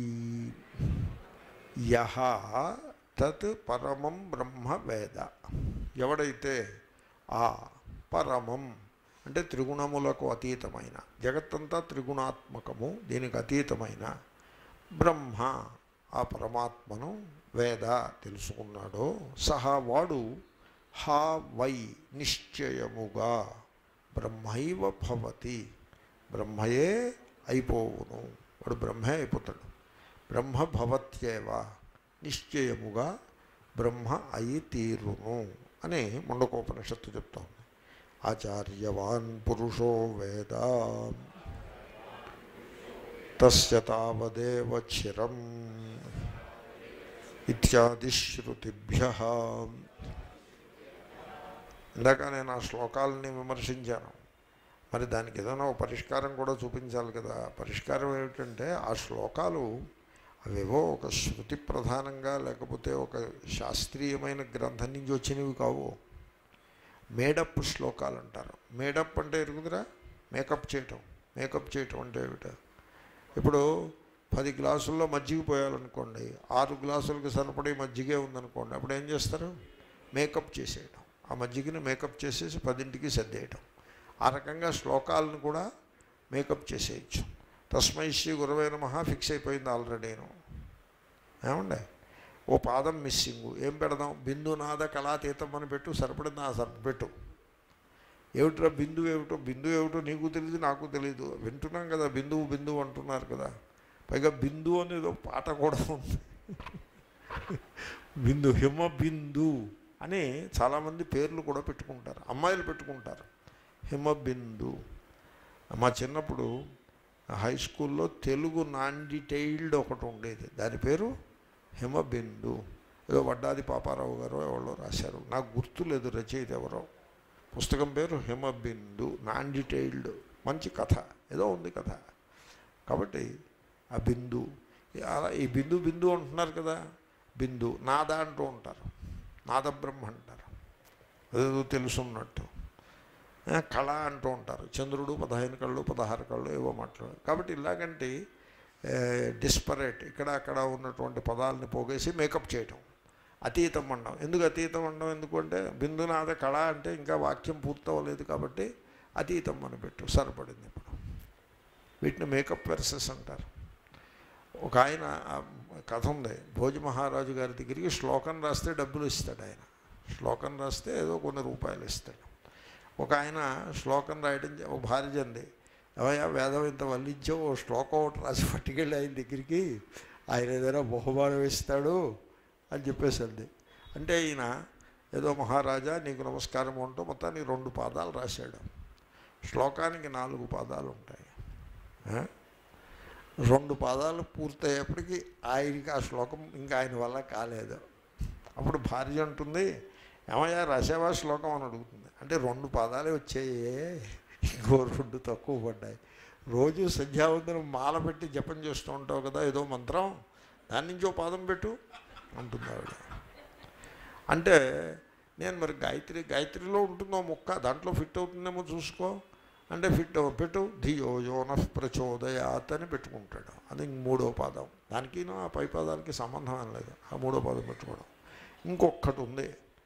యహ తత్ పరమం బ్రహ్మ వేద ఎవడైతే ఆ పరమం అంటే త్రిగుణములకు అతీతమైన జగత్తంతా త్రిగుణాత్మకము దీనికి అతీతమైన బ్రహ్మ ఆ పరమాత్మను వేద తెలుసుకున్నాడో సహా వాడు హా వై నిశ్చయముగా బ్రహ్మైవ భవతి బ్రహ్మయే అయిపోవును వాడు బ్రహ్మే అయిపోతాడు బ్రహ్మ భవత్యేవ నిశ్చయముగా బ్రహ్మ అయి తీరును అని ముండకోపనిషత్తు చెప్తోంది ఆచార్యవాన్ పురుషో వేద తస్య తావదేవ చిరం ఇత్యాది శృతిభ్య ఇందాక నేను ఆ శ్లోకాలని విమర్శించాను మరి దానికి ఏదైనా ఒక పరిష్కారం కూడా చూపించాలి కదా పరిష్కారం ఏమిటంటే ఆ శ్లోకాలు అవేవో ఒక శృతి ప్రధానంగా లేకపోతే ఒక శాస్త్రీయమైన గ్రంథం నుంచి వచ్చినవి కావు మేడప్ శ్లోకాలు అంటారు మేడప్ అంటే ఎరుగుదరా మేకప్ చేయటం మేకప్ చేయటం అంటే ఏమిట ఇప్పుడు పది గ్లాసుల్లో మజ్జిగ పోయాలనుకోండి ఆరు గ్లాసులకు సరిపడే మజ్జిగే ఉందనుకోండి అప్పుడు ఏం చేస్తారు మేకప్ చేసేయటం ఆ మజ్జిగని మేకప్ చేసేసి పదింటికి సర్దేయటం ఆ రకంగా శ్లోకాలను కూడా మేకప్ చేసేయచ్చు తస్మై శ్రీ గురవే నమః ఫిక్స్ అయిపోయింది ఆల్రెడీను ఏమండే ఓ పాదం మిస్సింగ్ ఏం పెడదాం బిందునాద కళాతీతం అని పెట్టు సరిపడింది ఆ సరిప పెట్టు ఏమిట్రా బిందువు ఏమిటో బిందువు ఏమిటో నీకు తెలియదు నాకు తెలియదు వింటున్నాం కదా బిందువు బిందువు అంటున్నారు కదా పైగా బిందు అనేది ఒక పాట కూడా ఉంది బిందు హిమ బిందు అని చాలామంది పేర్లు కూడా పెట్టుకుంటారు అమ్మాయిలు పెట్టుకుంటారు హిమ బిందు మా చిన్నప్పుడు హై స్కూల్లో తెలుగు నాన్ డీటెయిల్డ్ ఒకటి ఉండేది దాని పేరు హిమబిందు ఏదో వడ్డాది పాపారావు గారు ఎవరో రాశారు నాకు గుర్తులేదు రచయిత ఎవరో పుస్తకం పేరు హిమబిందు నాన్ డీటెయిల్డ్ మంచి కథ ఏదో ఉంది కథ కాబట్టి ఆ బిందు అలా ఈ బిందు బిందు అంటున్నారు కదా బిందు నాద అంటూ ఉంటారు నాద బ్రహ్మ అంటారు అదేదో తెలుసున్నట్టు ఆ, కళ అంటూ ఉంటారు చంద్రుడు పదహైదు కళ్ళు పదహారు కళ్ళు ఏవో మాట్లాడు కాబట్టి ఇలాగంటి డిస్పరేట్ ఇక్కడ అక్కడ ఉన్నటువంటి పదాలని పోగేసి మేకప్ చేయటం అతీతం అండం ఎందుకు అతీతం అండం ఎందుకంటే బిందునాథ కళ అంటే ఇంకా వాక్యం పూర్తవలేదు కాబట్టి అతీతం అని పెట్టు సరిపడింది ఇప్పుడు వీటిని మేకప్ వెర్సెస్ అంటారు ఒక ఆయన ఆ, కథ ఉంది భోజ మహారాజు గారి దగ్గరికి శ్లోకం రాస్తే డబ్బులు ఇస్తాడు ఆయన శ్లోకం రాస్తే ఏదో కొన్ని రూపాయలు ఇస్తాడు ఒక ఆయన శ్లోకం రాయడం చే- ఒక భార్య అంది ఏమయ్యా వేదం ఇంత వల్లించావు ఓ శ్లోకం ఒకటి రాసి పట్టుకెళ్ళి ఆయన దగ్గరికి ఆయన ఏదైనా బహుమానం ఇస్తాడు అని చెప్పేసి అంది అంటే ఈయన ఏదో మహారాజా నీకు నమస్కారం అంటూ మొత్తానికి రెండు పాదాలు రాశాడు శ్లోకానికి నాలుగు పాదాలు ఉంటాయి ఆ? రెండు పాదాలు పూర్తయ్యేప్పటికి ఆయనకి ఆ శ్లోకం ఇంకా ఆయన వల్ల కాలేదు అప్పుడు భార్య అంటుంది ఏమయ్యా రాసావా శ్లోకం అని అడుగుతుంది అంటే రెండు పాదాలే వచ్చాయే ఇంకో రెండు తక్కువ పడ్డాయి రోజు సంధ్యావందనం మాల పెట్టి జపం చేస్తూ ఉంటావు కదా ఏదో మంత్రం దాని నుంచి ఓ పాదం పెట్టు అంటుంది ఆవిడ అంటే నేను మరి గాయత్రి గాయత్రిలో ఉంటుందో ముక్క దాంట్లో ఫిట్ అవుతుందేమో చూసుకో అంటే ఫిట్ అవ్వ- పెట్టు ధియో యోన ప్రచోదయాత్ అని పెట్టుకుంటాడు అది మూడో పాదం దానికి ఆ పై పాదానికి సంబంధం ఏం లేదు ఆ మూడో పాదం పెట్టుకోవడం ఇంకొకటి ఉంది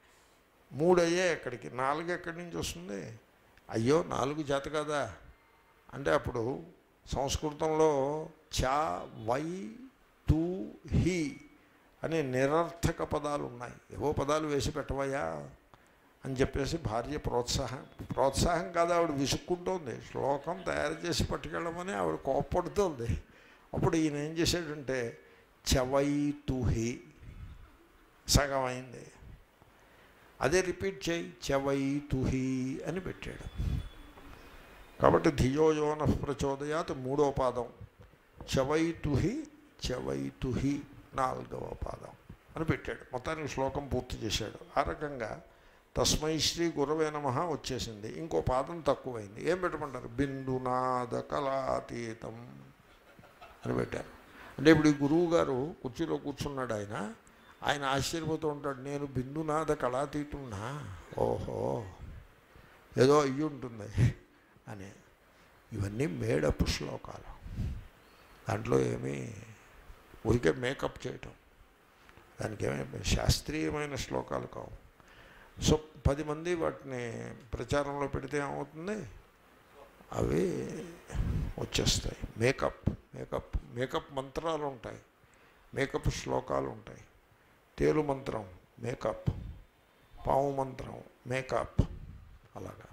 మూడు అయ్యే ఎక్కడికి నాలుగు ఎక్కడి నుంచి వస్తుంది అయ్యో నాలుగు జాత కదా అంటే అప్పుడు సంస్కృతంలో చ వై తూ హి అనే నిరర్థక పదాలు ఉన్నాయి ఏవో పదాలు వేసి పెట్టవయ్యా అని చెప్పేసి భార్య ప్రోత్సాహం ప్రోత్సాహం కాదు ఆవిడ విసుక్కుంటోంది శ్లోకం తయారు చేసి పట్టుకెళ్ళమని ఆవిడ కోప్పడుతోంది అప్పుడు ఈయన ఏం చేశాడంటే చవై తుహి సగం అయింది అదే రిపీట్ చేయి చవై తుహి అని పెట్టాడు కాబట్టి ధియోయోన ప్రచోదయాత్ మూడో పాదం చవైతుహి చవైతుహి నాలుగవ పాదం అని పెట్టాడు మొత్తానికి శ్లోకం పూర్తి చేశాడు ఆ రకంగా తస్మై శ్రీ గురవే నమ వచ్చేసింది ఇంకో పాదం తక్కువైంది ఏం పెట్టమంటారు బిందునాద కళాతీతం అని పెట్టారు అంటే ఇప్పుడు ఈ గురువు గారు కుర్చీలో కూర్చున్నాడు ఆయన ఆయన ఆశ్చర్యపోతూ ఉంటాడు నేను బిందునాద కళాతీతున్నా ఓహో ఏదో అయ్యి ఉంటుంది అని ఇవన్నీ మేడప్ శ్లోకాలు దాంట్లో ఏమీ ఊరికే మేకప్ చేయటం దానికి ఏమీ శాస్త్రీయమైన శ్లోకాలు కావు సో పది మంది వాటిని ప్రచారంలో పెడితే ఏమవుతుంది అవి వచ్చేస్తాయి మేకప్ మేకప్ మేకప్ మంత్రాలు ఉంటాయి మేకప్ శ్లోకాలు ఉంటాయి తేలు మంత్రం మేకప్ పాము మంత్రం మేకప్ అలాగా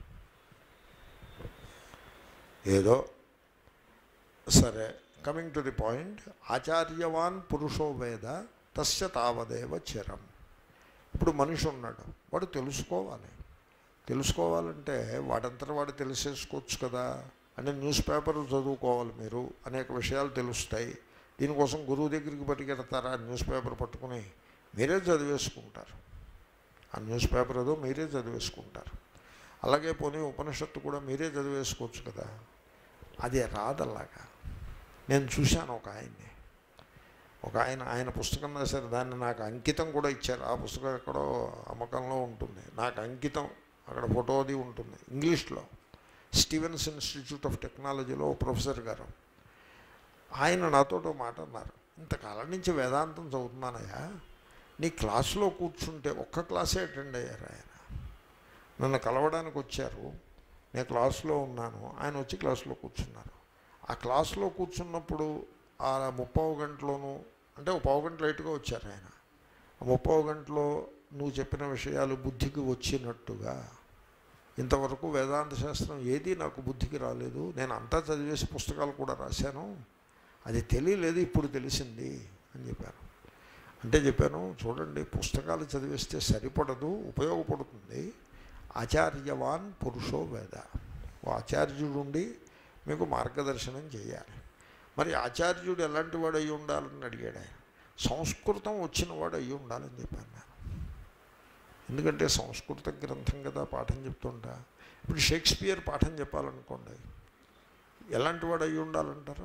ఏదో సరే కమింగ్ టు ది పాయింట్ ఆచార్యవాన్ పురుషో వేద తస్య తావదేవ చిరం ఇప్పుడు మనిషి ఉన్నాడు వాడు తెలుసుకోవాలి తెలుసుకోవాలంటే వాడంతటా వాడు తెలిసేసుకోవచ్చు కదా అంటే న్యూస్ పేపర్లు చదువుకోవాలి మీరు అనేక విషయాలు తెలుస్తాయి దీనికోసం గురువు దగ్గరికి పట్టుకెడతారా న్యూస్ పేపర్ పట్టుకుని మీరే చదివేసుకుంటారు ఆ న్యూస్ పేపర్ ఏదో మీరే చదివేసుకుంటారు అలాగే పోనీ ఉపనిషత్తు కూడా మీరే చదివేసుకోవచ్చు కదా అది రాదల్లాగా నేను చూశాను ఒక ఆయన్ని ఒక ఆయన ఆయన పుస్తకం రాశారు దాన్ని నాకు అంకితం కూడా ఇచ్చారు ఆ పుస్తకం ఎక్కడో అమ్మకంలో ఉంటుంది నాకు అంకితం అక్కడ ఫోటో అది ఉంటుంది ఇంగ్లీష్లో స్టీవెన్స్ ఇన్స్టిట్యూట్ ఆఫ్ టెక్నాలజీలో ఓ ప్రొఫెసర్ గారు ఆయన నాతో ఓ మాట అన్నారు ఇంతకాలం నుంచి వేదాంతం చదువుతున్నానయ్యా నీ క్లాసులో కూర్చుంటే ఒక్క క్లాసే అటెండ్ అయ్యారు ఆయన నన్ను కలవడానికి వచ్చారు నేను క్లాసులో ఉన్నాను ఆయన వచ్చి క్లాసులో కూర్చున్నారు ఆ క్లాసులో కూర్చున్నప్పుడు ఆ ముప్పావు గంటలోనూ అంటే ఒక పావు గంట లేటుగా వచ్చారు ఆయన ఆ ముప్పావు గంటలో నువ్వు చెప్పిన విషయాలు బుద్ధికి వచ్చినట్టుగా ఇంతవరకు వేదాంత శాస్త్రం ఏది నాకు బుద్ధికి రాలేదు నేను అంతా చదివేసి పుస్తకాలు కూడా రాశాను అది తెలియలేదు ఇప్పుడు తెలిసింది అని చెప్పాను అంటే చెప్పాను చూడండి పుస్తకాలు చదివేస్తే సరిపడదు ఉపయోగపడుతుంది ఆచార్యవాన్ పురుషో వేద ఓ ఆచార్యుడు ఉండి మీకు మార్గదర్శనం చేయాలి మరి ఆచార్యుడు ఎలాంటి వాడు అయి ఉండాలని అడిగాడు ఆయన సంస్కృతం వచ్చిన వాడు అయి ఉండాలని చెప్పాను నేను ఎందుకంటే సంస్కృత గ్రంథం కదా పాఠం చెప్తుంటా ఇప్పుడు షేక్స్పియర్ పాఠం చెప్పాలనుకోండి ఎలాంటి వాడు అయి ఉండాలంటారు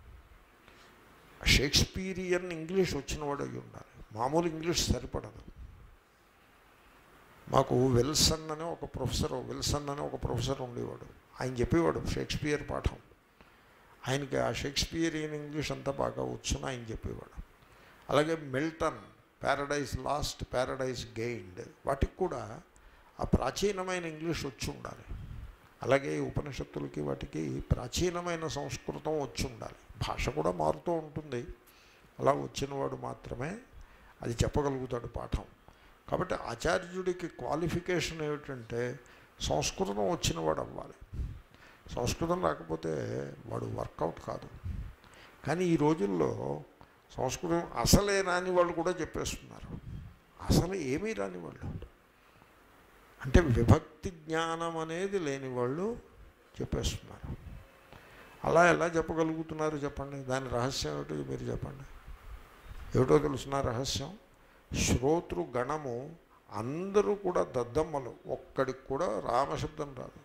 షేక్స్పీరియన్ ఇంగ్లీష్ వచ్చినవాడు అయి ఉండాలి మామూలు ఇంగ్లీష్ సరిపడదు మాకు విల్సన్ అనే ఒక ప్రొఫెసర్ విల్సన్ అనే ఒక ప్రొఫెసర్ ఉండేవాడు ఆయన చెప్పేవాడు షేక్స్పియర్ పాఠం ఆయనకి ఆ షేక్స్పియరియన్ ఇంగ్లీష్ అంతా బాగా వచ్చును ఆయన చెప్పేవాడు అలాగే Milton Paradise Lost Paradise Gained వాటికి కూడా ఆ ప్రాచీనమైన ఇంగ్లీష్ వచ్చి ఉండాలి అలాగే ఈ ఉపనిషత్తులకి వాటికి ప్రాచీనమైన సంస్కృతం వచ్చి ఉండాలి భాష కూడా మారుతూ ఉంటుంది అలా వచ్చినవాడు మాత్రమే అది చెప్పగలుగుతాడు పాఠం కాబట్టి ఆచార్యుడికి క్వాలిఫికేషన్ ఏమిటంటే సంస్కృతం వచ్చినవాడు అవ్వాలి సంస్కృతం రాకపోతే వాడు వర్కౌట్ కాదు కానీ ఈ రోజుల్లో సంస్కృతం అసలే రాని వాళ్ళు కూడా చెప్పేస్తున్నారు అసలు ఏమీ రాని వాళ్ళు అంటే విభక్తి జ్ఞానం అనేది లేని వాళ్ళు చెప్పేస్తున్నారు అలా ఎలా చెప్పగలుగుతున్నారు చెప్పండి దాని రహస్యం ఏమిటో మీరు చెప్పండి ఏమిటో తెలుసిన రహస్యం శ్రోతృ గణము అందరూ కూడా దద్దమ్మలు ఒక్కడికి కూడా రామశబ్దం రాదు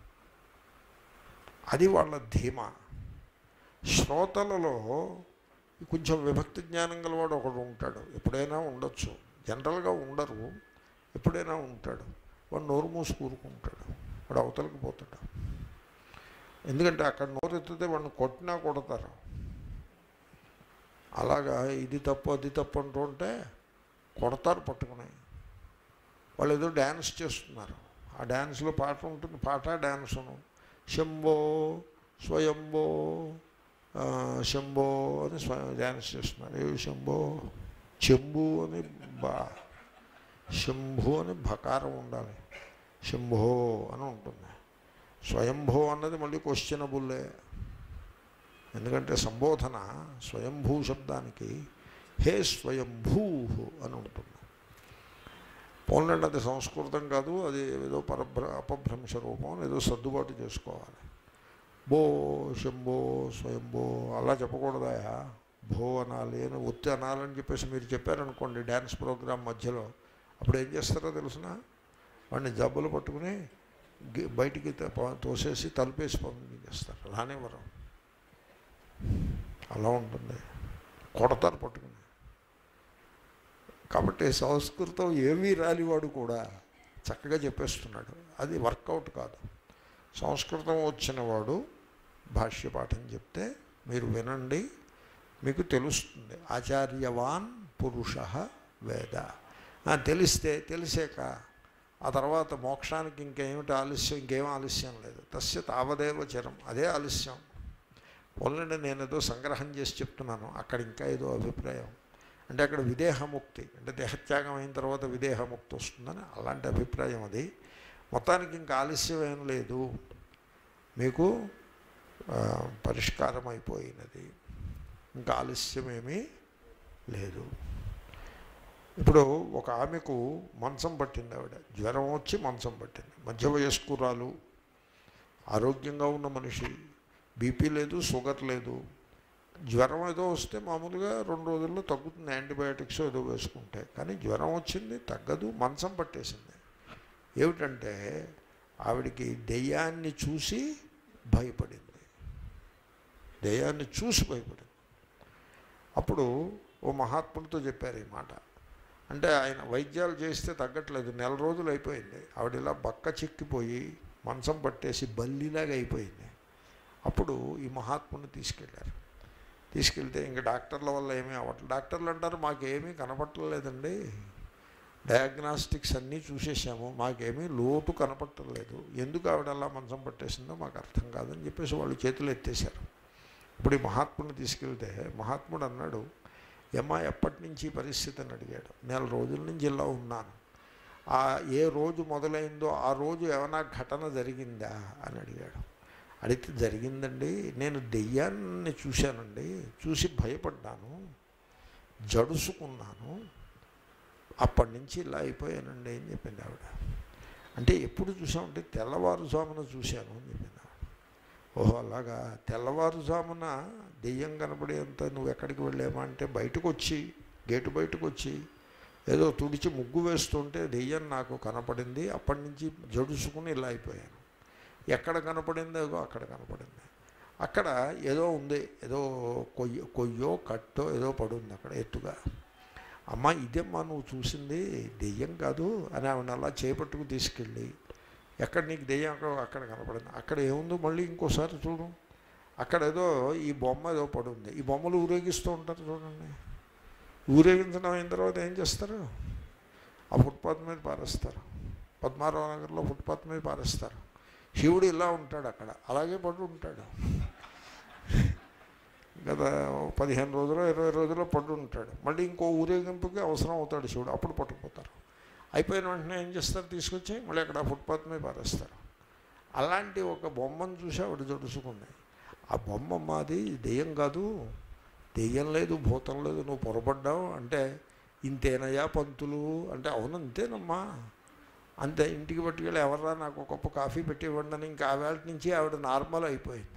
అది వాళ్ళ ధీమా శ్రోతలలో కొంచెం విభక్తి జ్ఞానం గలవాడు ఒకడు ఉంటాడు ఎప్పుడైనా ఉండొచ్చు జనరల్గా ఉండరు ఎప్పుడైనా ఉంటాడు వాడు నోరు మూసి కూరుకుంటాడు వాడు అవతలకి పోతాడు ఎందుకంటే అక్కడ నోరు ఎత్తితే వాడిని కొట్టినా కొడతారు అలాగా ఇది తప్పు అది తప్పు అంటూ ఉంటే కొడతారు పట్టుకుని వాళ్ళు ఏదో డ్యాన్స్ చేస్తున్నారు ఆ డ్యాన్స్లో పాట ఉంటుంది పాట డ్యాన్సును శంభో స్వయంభో ఆ, శంభో అని స్వ డ్యాన్స్ చేస్తున్నారు ఏవి శంభో చెంబు అని బా శంభు అని భకారం ఉండాలి శంభో అని ఉంటుంది స్వయంభో అన్నది మళ్ళీ క్వశ్చనబుల్లే ఎందుకంటే సంబోధన స్వయంభూ శబ్దానికి హే స్వయంభూ అని ఉంటుంది పోన్లండి అది సంస్కృతం కాదు అది ఏదో పరభ్ర అపభ్రంశ రూపం ఏదో సర్దుబాటు చేసుకోవాలి బో శంభో స్వయంభో అలా చెప్పకూడదాయా భో అనాలి అని ఒత్తి అనాలని చెప్పేసి మీరు చెప్పారనుకోండి డ్యాన్స్ ప్రోగ్రామ్ మధ్యలో అప్పుడు ఏం చేస్తారో తెలిసిన వాడిని జబ్బులు పట్టుకుని గి- బయటికి త- ప- తోసేసి తలుపేసి పంపించేస్తారు రానివ్వరు అలా ఉంటుంది కొడతారు పట్టుకుని కాబట్టి సంస్కృతం ఏమీ రానివాడు కూడా చక్కగా చెప్పేస్తున్నాడు అది వర్కౌట్ కాదు సంస్కృతం వచ్చినవాడు భాష్య పాఠం చెప్తే మీరు వినండి మీకు తెలుస్తుంది ఆచార్యవాన్ పురుష వేద ఆ, తెలిస్తే తెలిసాక ఆ తర్వాత మోక్షానికి ఇంకేమిటి ఆలస్యం ఇంకేం ఆలస్యం లేదు తస్య తావదేవ చరం అదే ఆలస్యం పోలండి నేను ఏదో సంగ్రహం చేసి చెప్తున్నాను అక్కడ ఇంకా ఏదో అభిప్రాయం అంటే అక్కడ విదేహముక్తి అంటే దేహత్యాగం అయిన తర్వాత విదేహముక్తి వస్తుందని అలాంటి అభిప్రాయం అది మొత్తానికి ఇంకా ఆలస్యం ఏం లేదు మీకు ఆ, పరిష్కారం అయిపోయినది ఇంకా ఆలస్యం ఏమీ లేదు ఇప్పుడు ఒక ఆమెకు మంచం పట్టింది ఆవిడ జ్వరం వచ్చి మంచం పట్టింది మధ్య వయస్కురాలు ఆరోగ్యంగా ఉన్న మనిషి బీపీ లేదు షుగర్ లేదు జ్వరం ఏదో వస్తే మామూలుగా రెండు రోజుల్లో తగ్గుతుంది యాంటీబయాటిక్స్ ఏదో వేసుకుంటే కానీ జ్వరం వచ్చింది తగ్గదు మంచం పట్టేసింది ఏమిటంటే ఆవిడికి దెయ్యాన్ని చూసి భయపడింది దెయ్యాన్ని చూసి భయపడింది అప్పుడు ఓ మహాత్ములతో చెప్పారు ఈ మాట అంటే ఆయన వైద్యాలు చేస్తే తగ్గట్లేదు నెల రోజులు అయిపోయింది ఆవిడ ఇలా బక్క చిక్కిపోయి మంచం పట్టేసి బల్లిలాగా అయిపోయింది అప్పుడు ఈ మహాత్ముని తీసుకెళ్ళారు తీసుకెళ్తే ఇంక డాక్టర్ల వల్ల ఏమీ అవ్వట్లేదు డాక్టర్లు అంటారు మాకేమీ కనపట్టలేదండి డయాగ్నాస్టిక్స్ అన్నీ చూసేసాము మాకేమీ లోటు కనపట్టలేదు ఎందుకు ఆవిడ అలా మంచం పట్టేసిందో మాకు అర్థం కాదని చెప్పేసి వాళ్ళు చేతులు ఎత్తేశారు ఇప్పుడు ఈ మహాత్ముడిని తీసుకెళ్తే మహాత్ముడు అన్నాడు ఏమ్మా ఎప్పటి నుంచి ఈ పరిస్థితిని అడిగాడు నెల రోజుల నుంచి ఇలా ఉన్నాను ఆ ఏ రోజు మొదలైందో ఆ రోజు ఏమైనా ఘటన జరిగిందా అని అడిగాడు అడిగితే జరిగిందండి నేను దెయ్యాన్ని చూశానండి చూసి భయపడ్డాను జడుసుకున్నాను అప్పటి నుంచి ఇలా అయిపోయానండి అని చెప్పింది ఆవిడ అంటే ఎప్పుడు చూసామంటే తెల్లవారుజామున చూశాను అని చెప్పింది ఆవిడ ఓహో అలాగా తెల్లవారుజామున దెయ్యం కనపడేంత నువ్వు ఎక్కడికి వెళ్ళామా అంటే బయటకు వచ్చి గేటు బయటకు వచ్చి ఏదో తుడిచి ముగ్గు వేస్తుంటే దెయ్యం నాకు కనపడింది అప్పటి నుంచి జడుసుకుని ఇలా అయిపోయాను ఎక్కడ కనపడిందో అక్కడ కనపడింది అక్కడ ఏదో ఉంది ఏదో కొయ్య కొయ్యో కట్టో ఏదో పడుంది అక్కడ ఎత్తుగా అమ్మ ఇదేమ్మా నువ్వు చూసింది దెయ్యం కాదు అని ఆవిడ అలా చేపట్టుకు తీసుకెళ్ళి ఎక్కడ నీకు దెయ్యం అక్కడ అక్కడ కనపడింది అక్కడ ఏముందో మళ్ళీ ఇంకోసారి చూడు అక్కడ ఏదో ఈ బొమ్మ ఏదో పడుంది ఈ బొమ్మలు ఊరేగిస్తూ ఉంటారు చూడండి ఊరేగించడం అయిన తర్వాత ఏం చేస్తారు ఆ ఫుట్పాత్ మీద పారేస్తారు పద్మారావు నగర్లో ఫుట్పాత్ మీద పారేస్తారు శివుడు ఇలా ఉంటాడు అక్కడ అలాగే పడు ఉంటాడు గత పదిహేను రోజులు ఇరవై రోజుల్లో పడు ఉంటాడు మళ్ళీ ఇంకో ఊరేగింపుకి అవసరం అవుతాడు శివుడు అప్పుడు పట్టుకుపోతారు అయిపోయిన వెంటనే ఏం చేస్తారు తీసుకొచ్చి మళ్ళీ అక్కడ ఫుట్పాత్ మీద పారేస్తారు అలాంటి ఒక బొమ్మను చూసి ఆవిడ జడుచుకుంది ఆ బొమ్మ మాది దెయ్యం కాదు దెయ్యం లేదు భూతం లేదు నువ్వు పొరపడ్డావు అంటే ఇంతేనయ్యా పంతులు అంటే అవును అంతేనమ్మా అంతే ఇంటికి పట్టుకెళ్ళి ఎవర్రా నాకు ఒక కప్పు కాఫీ పెట్టి ఇవ్వండి అని ఇంకా ఆ వేళ నుంచి ఆవిడ నార్మల్ అయిపోయింది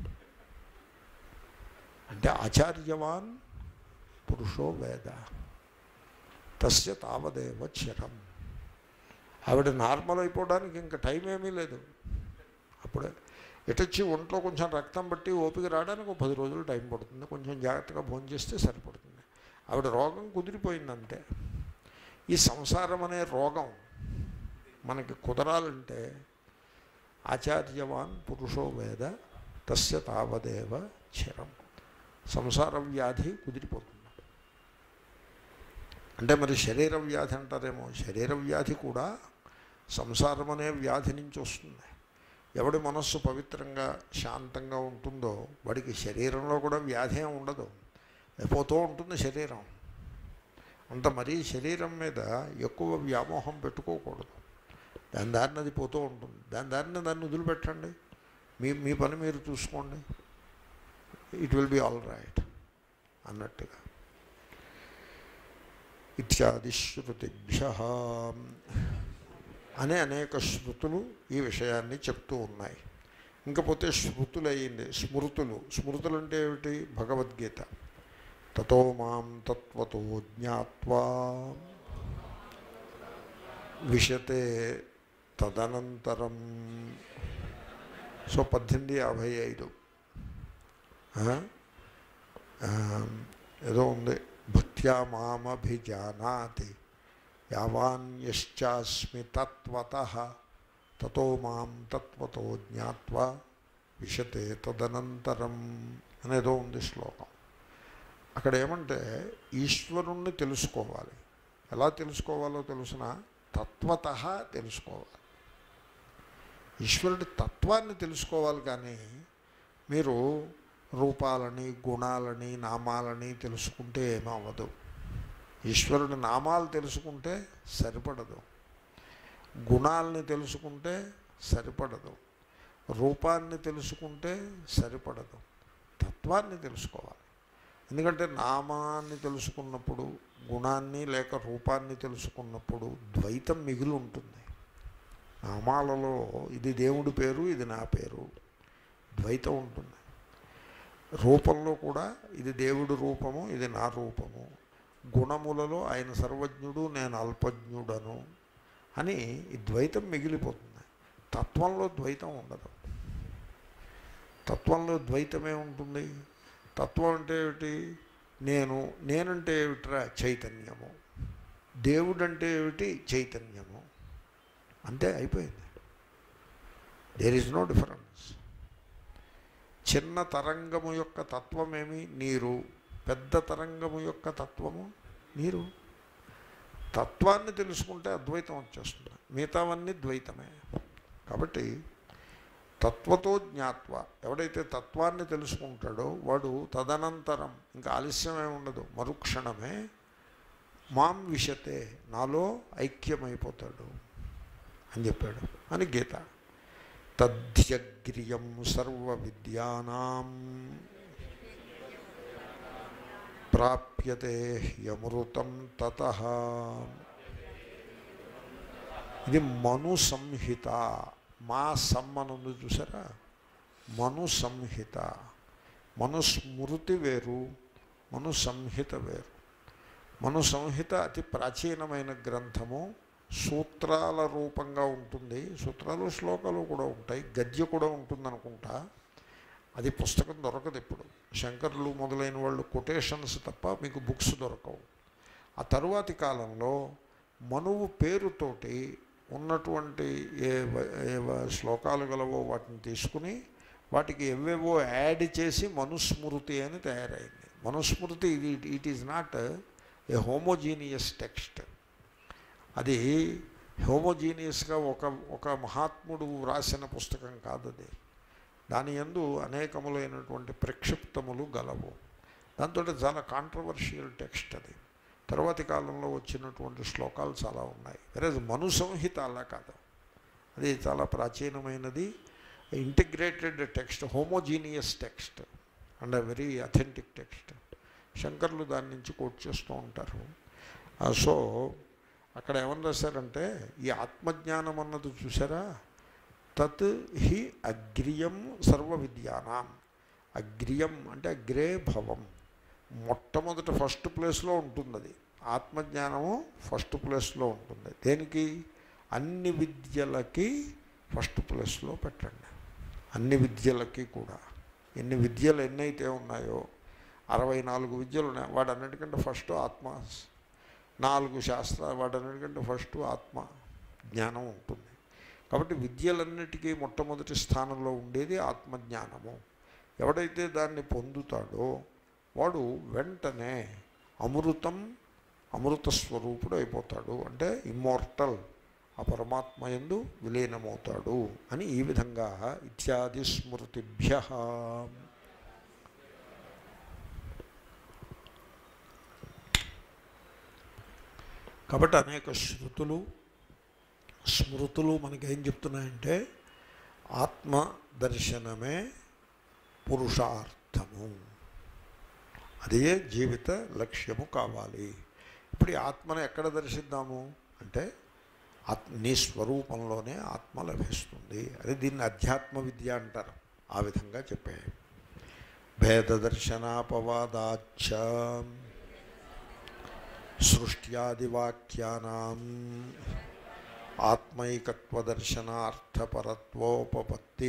అంటే ఆచార్యవాన్ పురుషో వేద తస్య తావదేవ చిరం ఆవిడ నార్మల్ అయిపోవడానికి ఇంకా టైం ఏమీ లేదు అప్పుడే ఎటొచ్చి ఒంట్లో కొంచెం రక్తం బట్టి ఓపిక రావడానికి ఒక పది రోజులు టైం పడుతుంది కొంచెం జాగ్రత్తగా భోజనం చేస్తే సరిపడుతుంది ఆవిడ రోగం కుదిరిపోయింది అంతే ఈ సంసారం అనే రోగం మనకి కుదరాలంటే ఆచార్యవాన్ పురుషో వేద తస్య తావదేవ చిరం సంసార వ్యాధి కుదిరిపోతుంది అంటే మరి శరీర వ్యాధి అంటారేమో శరీర వ్యాధి కూడా సంసారం అనే వ్యాధి నుంచి వస్తుంది ఎవడి మనస్సు పవిత్రంగా శాంతంగా ఉంటుందో వాడికి శరీరంలో కూడా వ్యాధి ఏం ఉండదు పోతూ ఉంటుంది శరీరం అంత మరీ శరీరం మీద ఎక్కువ వ్యామోహం పెట్టుకోకూడదు దాని దారిని అది పోతూ ఉంటుంది దాని దారిని దాన్ని వదిలిపెట్టండి మీ మీ పని మీరు చూసుకోండి it will be all right అన్నట్టుగా ఇత్యాది శృతిభ్య అనే అనేక శృతులు ఈ విషయాన్ని చెప్తూ ఉన్నాయి ఇంకపోతే శృతులు అయ్యింది స్మృతులు స్మృతులు అంటే ఏమిటి భగవద్గీత తతో మాం తత్వతో జ్ఞాత్వా విశతే తదనంతరం సో పద్దెనిమిది యాభై ఐదు ఏదో ఉంది భక్త్యా మామభిజానాతి యావాన్యశ్చాస్మి తత్వత తతో మాం తత్వతో జ్ఞాత్వా విశతే తదనంతరం అనేదో ఉంది శ్లోకం అక్కడ ఏమంటే ఈశ్వరుణ్ణి తెలుసుకోవాలి ఎలా తెలుసుకోవాలో తెలుసిన తత్వత తెలుసుకోవాలి ఈశ్వరుడి తత్వాన్ని తెలుసుకోవాలి కానీ మీరు రూపాలని గుణాలని నామాలని తెలుసుకుంటే ఏమవ్వదు ఈశ్వరుడి నామాలు తెలుసుకుంటే సరిపడదు గుణాలని తెలుసుకుంటే సరిపడదు రూపాన్ని తెలుసుకుంటే సరిపడదు తత్వాన్ని తెలుసుకోవాలి ఎందుకంటే నామాన్ని తెలుసుకున్నప్పుడు గుణాన్ని లేక రూపాన్ని తెలుసుకున్నప్పుడు ద్వైతం మిగిలి ఉంటుంది నామాలలో ఇది దేవుడి పేరు ఇది నా పేరు ద్వైతం ఉంటుంది రూపంలో కూడా ఇది దేవుడి రూపము ఇది నా రూపము గుణములలో ఆయన సర్వజ్ఞుడు నేను అల్పజ్ఞుడను అని ఈ ద్వైతం మిగిలిపోతుంది తత్వంలో ద్వైతం ఉండదు తత్వంలో ద్వైతమే ఉంటుంది తత్వం అంటే ఏమిటి నేను నేనంటే ఏమిట్రా చైతన్యము దేవుడంటే ఏమిటి చైతన్యము అంతే అయిపోయింది దేర్ ఈజ్ నో డిఫరెన్స్ చిన్న తరంగము యొక్క తత్వమేమి నీరు పెద్ద తరంగము యొక్క తత్వము నీరు తత్వాన్ని తెలుసుకుంటే అద్వైతం వచ్చేస్తుంది మిగతావన్నీ ద్వైతమే కాబట్టి తత్వతో జ్ఞాత్వ ఎవడైతే తత్వాన్ని తెలుసుకుంటాడో వాడు తదనంతరం ఇంకా ఆలస్యమే ఉండదు మరుక్షణమే మాం విషతే నాలో ఐక్యమైపోతాడు అని చెప్పాడు అని గీత తథ్యగ్రియం సర్వ విద్యానాం ప్రాప్యతే హ్యమృతం తత ఇది మను సంహిత మా సమ్మనుంది చూసారా మను సంహిత మనుస్మృతి వేరు మను సంహిత వేరు మను సంహిత అతి ప్రాచీనమైన గ్రంథము సూత్రాల రూపంగా ఉంటుంది సూత్రాలు శ్లోకాలు కూడా ఉంటాయి గద్య కూడా ఉంటుంది అనుకుంటా అది పుస్తకం దొరకదు ఇప్పుడు శంకర్లు మొదలైన వాళ్ళు కొటేషన్స్ తప్ప మీకు బుక్స్ దొరకవు ఆ తరువాతి కాలంలో మనువు పేరుతోటి ఉన్నటువంటి ఏ వ- ఏ వ- శ్లోకాలు గలవో వాటిని తీసుకుని వాటికి ఎవేవో యాడ్ చేసి మనుస్మృతి అని తయారైంది మనుస్మృతి ఇది it is not a homogeneous text అది హోమోజీనియస్గా ఒక ఒక మహాత్ముడు వ్రాసిన పుస్తకం కాదు అది దాని యందు అనేకములైనటువంటి ప్రక్షిప్తములు గలవు దాంతో చాలా కాంట్రవర్షియల్ టెక్స్ట్ అది తర్వాతి కాలంలో వచ్చినటువంటి శ్లోకాలు చాలా ఉన్నాయి వెరజ్ మను సంహిత అలా కాదు అది చాలా ప్రాచీనమైనది integrated text homogeneous text and very authentic text శంకర్లు దాని నుంచి కోట్ చేస్తూ ఉంటారు ఆ, సో అక్కడ ఏమని రాశారంటే ఈ ఆత్మజ్ఞానం అన్నది చూసారా తత్ హి అగ్రియం సర్వ విద్యానాం అగ్రియం అంటే అగ్రే భవం మొట్టమొదట ఫస్ట్ ప్లేస్లో ఉంటుంది అది ఆత్మజ్ఞానము ఫస్ట్ ప్లేస్లో ఉంటుంది దేనికి అన్ని విద్యలకి ఫస్ట్ ప్లేస్లో పెట్టండి అన్ని విద్యలకి కూడా ఎన్ని విద్యలు ఎన్నైతే ఉన్నాయో అరవై నాలుగు విద్యలు ఉన్నాయి వాడన్నిటికంటే ఫస్ట్ ఆత్మ నాలుగు శాస్త్రాలు వాటన్నిటికంటే ఫస్ట్ ఆత్మ జ్ఞానం ఉంటుంది కాబట్టి విద్యలన్నిటికీ మొట్టమొదటి స్థానంలో ఉండేది ఆత్మజ్ఞానము ఎవడైతే దాన్ని పొందుతాడో వాడు వెంటనే అమృతం అమృత స్వరూపుడు అయిపోతాడు అంటే ఇమ్మోర్టల్ ఆ పరమాత్మ యందు విలీనమవుతాడు అని ఈ విధంగా ఇత్యాది స్మృతిభ్య కాబట్టి అనేక శృతులు స్మృతులు మనకేం చెప్తున్నాయంటే ఆత్మ దర్శనమే పురుషార్థము అదే జీవిత లక్ష్యము కావాలి ఇప్పుడు ఈ ఆత్మను ఎక్కడ దర్శిద్దాము అంటే ఆత్మ నీ స్వరూపంలోనే ఆత్మ లభిస్తుంది అది దీన్ని అధ్యాత్మ విద్య అంటారు ఆ విధంగా చెప్పే భేద దర్శనాపవాదాచ సృష్ట్యాదివాక్యానాం ఆత్మైకత్వదర్శనార్థపరత్వోపపత్తి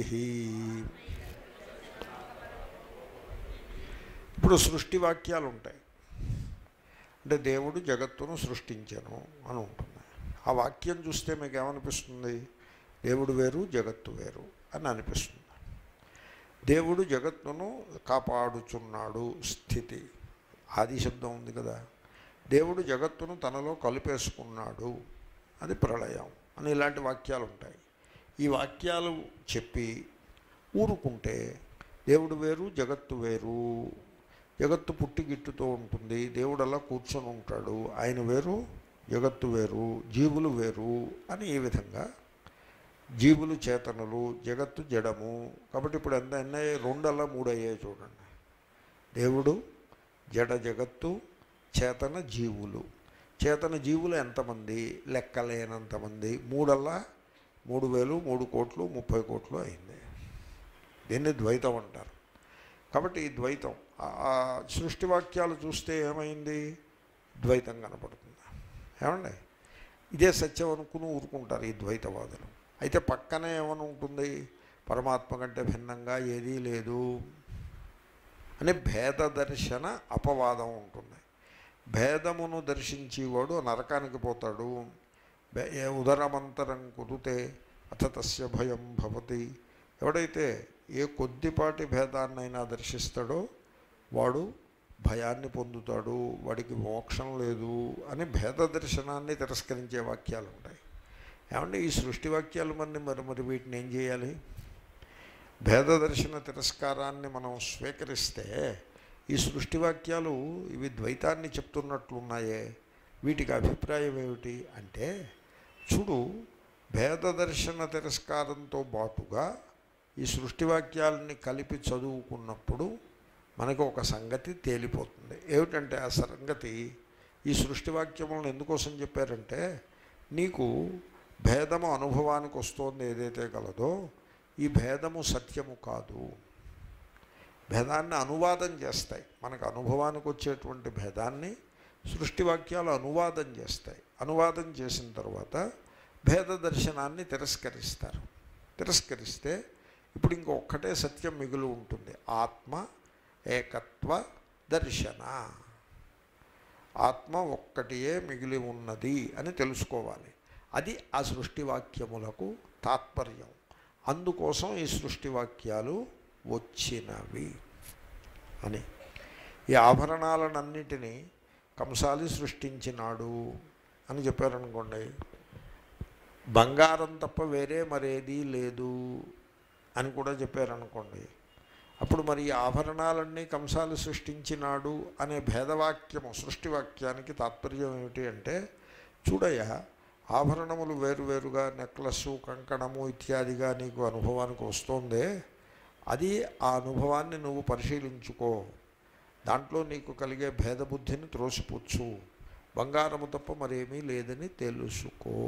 ఇప్పుడు సృష్టి వాక్యాలు ఉంటాయి అంటే దేవుడు జగత్తును సృష్టించను అని ఉంటుంది ఆ వాక్యం చూస్తే మీకు ఏమనిపిస్తుంది దేవుడు వేరు జగత్తు వేరు అని అనిపిస్తుంది దేవుడు జగత్తును కాపాడుచున్నాడు స్థితి ఆది శబ్దం ఉంది కదా దేవుడు జగత్తును తనలో కలిపేసుకున్నాడు అది ప్రళయం అని ఇలాంటి వాక్యాలు ఉంటాయి ఈ వాక్యాలు చెప్పి ఊరుకుంటే దేవుడు వేరు జగత్తు వేరు జగత్తు పుట్టిగిట్టుతో ఉంటుంది దేవుడు అలా కూర్చొని ఉంటాడు ఆయన వేరు జగత్తు వేరు జీవులు వేరు అని ఈ విధంగా జీవులు చేతనులు జగత్తు జడము కాబట్టి ఇప్పుడు ఎంత ఎన్నయ్యాయి రెండల్లా మూడు అయ్యాయి చూడండి దేవుడు జడ జగత్తు చేతన జీవులు చేతన జీవులు ఎంతమంది లెక్కలేనంతమంది మూడల్లా మూడు వేలు మూడు కోట్లు ముప్పై కోట్లు అయింది దీన్ని ద్వైతం అంటారు కాబట్టి ఈ ద్వైతం ఆ ఆ సృష్టి వాక్యాలు చూస్తే ఏమైంది ద్వైతం కనపడుతుంది ఏమండి ఇదే సత్యం అనుకుని ఊరుకుంటారు ఈ ద్వైతవాదులు అయితే పక్కనే ఏమని ఉంటుంది పరమాత్మ కంటే భిన్నంగా ఏదీ లేదు అని భేద దర్శన అపవాదం ఉంటుంది భేదమును దర్శించేవాడు నరకానికి పోతాడు భే- ఏ ఉదరమంతరం కుదితే అథ తస్య భయం భవతి ఎవడైతే ఏ కొద్దిపాటి భేదాన్నైనా దర్శిస్తాడో వాడు భయాన్ని పొందుతాడు వాడికి మోక్షం లేదు అని భేద దర్శనాన్ని తిరస్కరించే వాక్యాలు ఉంటాయి ఏమంటే ఈ సృష్టి వాక్యాలు మరి మరి మరి వీటిని ఏం చేయాలి భేద దర్శన తిరస్కారాన్ని మనం స్వీకరిస్తే ఈ సృష్టి వాక్యాలు ఇవి ద్వైతాన్ని చెప్తున్నట్లున్నాయే వీటికి అభిప్రాయం ఏమిటి అంటే చూడు భేద దర్శన తిరస్కారంతో బాటుగా ఈ సృష్టి వాక్యాలని కలిపి చదువుకున్నప్పుడు మనకు ఒక సంగతి తేలిపోతుంది ఏమిటంటే ఆ సంగతి ఈ సృష్టి వాక్యములను ఎందుకోసం చెప్పారంటే నీకు భేదము అనుభవానికి వస్తోంది ఏదైతే కలదో ఈ భేదము సత్యము కాదు భేదాన్ని అనువాదం చేస్తాయి మనకు అనుభవానికి వచ్చేటువంటి భేదాన్ని సృష్టి వాక్యాలు అనువాదం చేస్తాయి అనువాదం చేసిన తర్వాత భేద దర్శనాన్ని తిరస్కరిస్తారు తిరస్కరిస్తే ఇప్పుడు ఇంకొక్కటే సత్యం మిగులు ఉంటుంది ఆత్మ ఏకత్వ దర్శన ఆత్మ ఒక్కటియే మిగిలి ఉన్నది అని తెలుసుకోవాలి అది ఆ సృష్టి వాక్యములకు తాత్పర్యం అందుకోసం ఈ సృష్టి వాక్యాలు వచ్చినవి అని ఈ ఆభరణాలన్నిటినీ కంసాలి సృష్టించినాడు అని చెప్పారనుకోండి బంగారం తప్ప వేరే మరేదీ లేదు అని కూడా చెప్పారనుకోండి అప్పుడు మరి ఈ ఆభరణాలన్నీ కంసాలు సృష్టించినాడు అనే భేదవాక్యము సృష్టి వాక్యానికి తాత్పర్యం ఏమిటి అంటే చూడయ్యా ఆభరణములు వేరువేరుగా నెక్లెస్సు కంకణము ఇత్యాదిగా నీకు అనుభవానికి వస్తుందే అది ఆ అనుభవాన్ని నువ్వు పరిశీలించుకో దాంట్లో నీకు కలిగే భేదబుద్ధిని త్రోసిపుచ్చు బంగారము తప్ప మరేమీ లేదని తెలుసుకో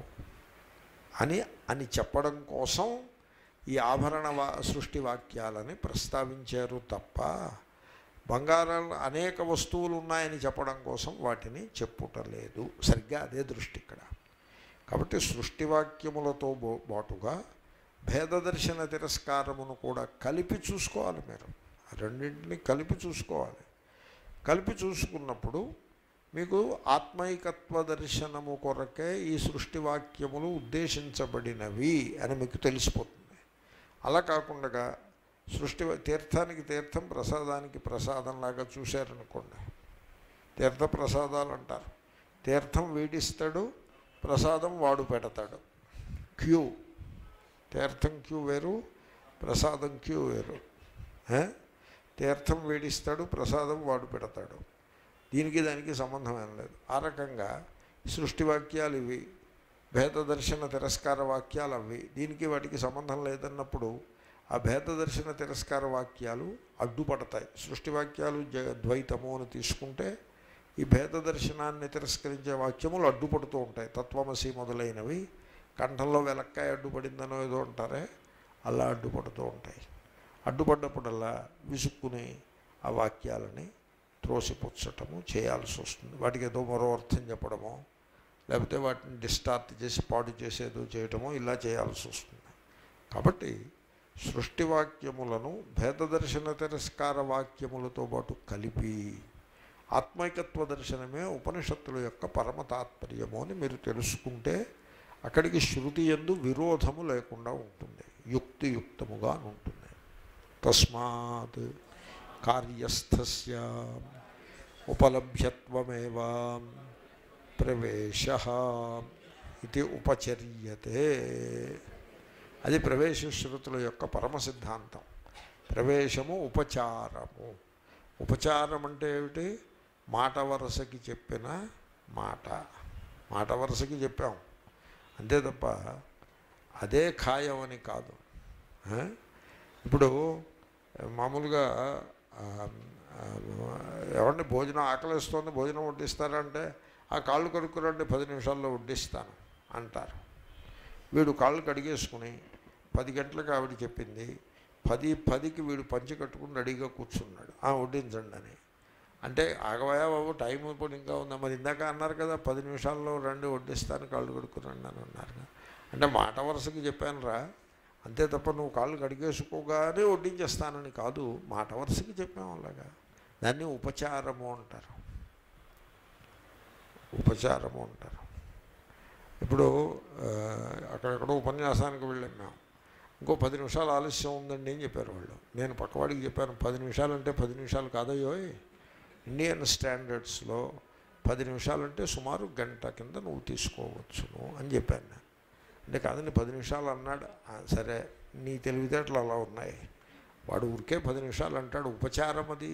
అని అని చెప్పడం కోసం ఈ ఆభరణ వా సృష్టి వాక్యాలని ప్రస్తావించారు తప్ప బంగారం అనేక వస్తువులు ఉన్నాయని చెప్పడం కోసం వాటిని చెప్పుటలేదు సరిగ్గా అదే దృష్టి ఇక్కడ కాబట్టి సృష్టి వాక్యములతో బో బాటుగా భేద దర్శన తిరస్కారమును కూడా కలిపి చూసుకోవాలి మీరు ఆ రెండింటిని కలిపి చూసుకోవాలి కలిపి చూసుకున్నప్పుడు మీకు ఆత్మైకత్వ దర్శనము కొరకే ఈ సృష్టి వాక్యములు ఉద్దేశించబడినవి అని మీకు తెలిసిపోతుంది అలా కాకుండా సృష్టి తీర్థానికి తీర్థం ప్రసాదానికి ప్రసాదంలాగా చూశారనుకోండి తీర్థ ప్రసాదాలు అంటారు తీర్థం వీడిస్తాడు ప్రసాదం వాడు పెడతాడు క్యూ తీర్థం క్యూ వేరు ప్రసాదం క్యూ వేరు ఏ? తీర్థం వేడిస్తాడు ప్రసాదం వాడు పెడతాడు దీనికి దానికి సంబంధం ఏం లేదు ఆ రకంగా సృష్టి వాక్యాలు ఇవి భేద దర్శన తిరస్కార వాక్యాలు అవి దీనికి వాటికి సంబంధం లేదన్నప్పుడు ఆ భేద దర్శన తిరస్కార వాక్యాలు అడ్డుపడతాయి సృష్టి వాక్యాలు జ ద్వైతము అని తీసుకుంటే ఈ భేద దర్శనాన్ని తిరస్కరించే వాక్యములు అడ్డుపడుతూ ఉంటాయి తత్వమసి మొదలైనవి కంఠంలో వెలక్కాయ అడ్డుపడిందనో ఏదో అంటారే అలా అడ్డుపడుతూ ఉంటాయి అడ్డుపడ్డప్పుడల్లా విసుక్కుని ఆ వాక్యాలని త్రోసిపుచ్చటము చేయాల్సి వస్తుంది వాటికి ఏదో మరో అర్థం చెప్పడమో లేకపోతే వాటిని డిస్టార్ట్ చేసి పాడు చేసేదో చేయటమో ఇలా చేయాల్సి వస్తుంది కాబట్టి సృష్టి వాక్యములను భేద దర్శన తిరస్కార వాక్యములతో పాటు కలిపి ఆత్మైకత్వ దర్శనమే ఉపనిషత్తుల యొక్క పరమ తాత్పర్యము అని మీరు తెలుసుకుంటే అక్కడికి శృతి ఎందు విరోధము లేకుండా ఉంటుంది యుక్తియుక్తముగా ఉంటుంది తస్మాత్ కార్యస్థస్య ఉపలభ్యత్వమేవ ప్రవేశ ఇది ఉపచర్యతే అది ప్రవేశ శృతుల యొక్క పరమ సిద్ధాంతం ప్రవేశము ఉపచారము ఉపచారం అంటే ఏమిటి మాట వరసకి చెప్పిన మాట మాట వరసకి చెప్పాం అంతే తప్ప అదే ఖాయం అని కాదు ఆ? ఇప్పుడు మామూలుగా ఆ, ఆ, ఏమంటే భోజనం ఆకలిస్తోంది భోజనం వడ్డిస్తారంటే ఆ కాళ్ళు కడుక్కురండి పది నిమిషాల్లో వడ్డిస్తాను అంటారు వీడు కాళ్ళు కడిగేసుకుని పది గంటలకు ఆవిడ చెప్పింది పది పదికి వీడు పంచి కట్టుకుని రెడీగా కూర్చున్నాడు ఆ వడ్డించండి అని అంటే ఆగవయా బాబు టైం ఇప్పుడు ఇంకా ఉందా మరి ఇందాక అన్నారు కదా పది నిమిషాల్లో రండి వడ్డిస్తాను కాళ్ళు కడుక్కురండి అని అన్నారు కదా. అంటే మాట వరుసకి చెప్పాను రా అంతే తప్ప నువ్వు కాళ్ళు కడిగేసుకోగానే వడ్డించేస్తానని కాదు మాట వరుసకి చెప్పాము అలాగా దాన్ని ఉపచారము అంటారు ఉపచారము అంటారు ఇప్పుడు ఆ, అక్కడెక్కడో ఉపన్యాసానికి వెళ్ళాం మేము ఇంకో పది నిమిషాలు ఆలస్యం ఉందండి అని చెప్పారు వాళ్ళు నేను పక్కవాడికి చెప్పాను పది నిమిషాలు అంటే పది నిమిషాలు కాదయ్యోయ్ ఇండియన్ స్టాండర్డ్స్లో పది నిమిషాలంటే సుమారు గంట కింద నువ్వు తీసుకోవచ్చును అని చెప్పాను నేను అంటే కాదండి పది నిమిషాలు అన్నాడు "ఆ, సరే నీ తెలివితేటలు అలా ఉన్నాయి వాడు ఊరికే పది నిమిషాలు అంటాడు ఉపచారం అది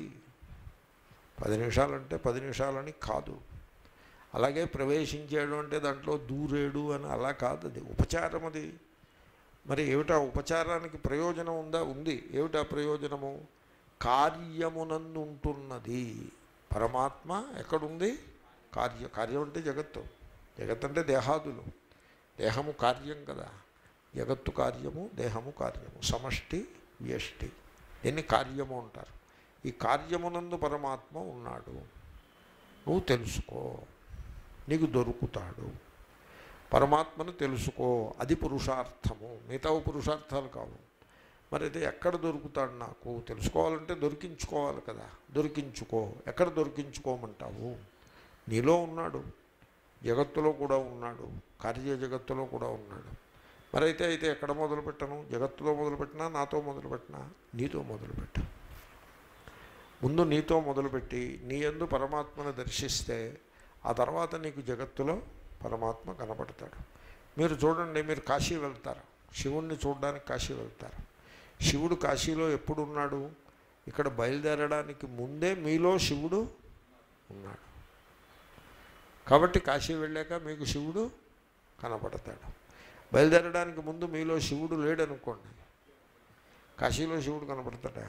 పది నిమిషాలంటే పది నిమిషాలని కాదు అలాగే ప్రవేశించాడు అంటే దాంట్లో దూరేడు అని అలా కాదు అది ఉపచారం అది మరి ఏమిటా ఉపచారానికి ప్రయోజనం ఉందా ఉంది ఏమిటా ప్రయోజనము కార్యమునందు ఉంటున్నది పరమాత్మ ఎక్కడుంది కార్య కార్యం అంటే జగత్తు జగత్ అంటే దేహాదులు దేహము కార్యం కదా జగత్తు కార్యము దేహము కార్యము సమష్టి వ్యష్టి దీన్ని కార్యము అంటారు ఈ కార్యమునందు పరమాత్మ ఉన్నాడు నువ్వు తెలుసుకో నీకు దొరుకుతాడు పరమాత్మను తెలుసుకో అది పురుషార్థము మిగతా పురుషార్థాలు కావు మరి అయితే ఎక్కడ దొరుకుతాడు నాకు తెలుసుకోవాలంటే దొరికించుకోవాలి కదా దొరికించుకో ఎక్కడ దొరికించుకోమంటావు నీలో ఉన్నాడు జగత్తులో కూడా ఉన్నాడు కార్య జగత్తులో కూడా ఉన్నాడు మరి అయితే అయితే ఎక్కడ మొదలుపెట్టను జగత్తులో మొదలుపెట్టినా నాతో మొదలుపెట్టినా నీతో మొదలుపెట్టు ముందు నీతో మొదలుపెట్టి నీ యందు పరమాత్మను దర్శిస్తే ఆ తర్వాత నీకు జగత్తులో పరమాత్మ కనపడతాడు మీరు చూడండి మీరు కాశీ వెళ్తారు శివుణ్ణి చూడడానికి కాశీ వెళ్తారు శివుడు కాశీలో ఎప్పుడు ఉన్నాడు ఇక్కడ బయలుదేరడానికి ముందే మీలో శివుడు ఉన్నాడు కాబట్టి కాశీ వెళ్ళాక మీకు శివుడు కనపడతాడు బయలుదేరడానికి ముందు మీలో శివుడు లేడనుకోండి కాశీలో శివుడు కనపడతాడా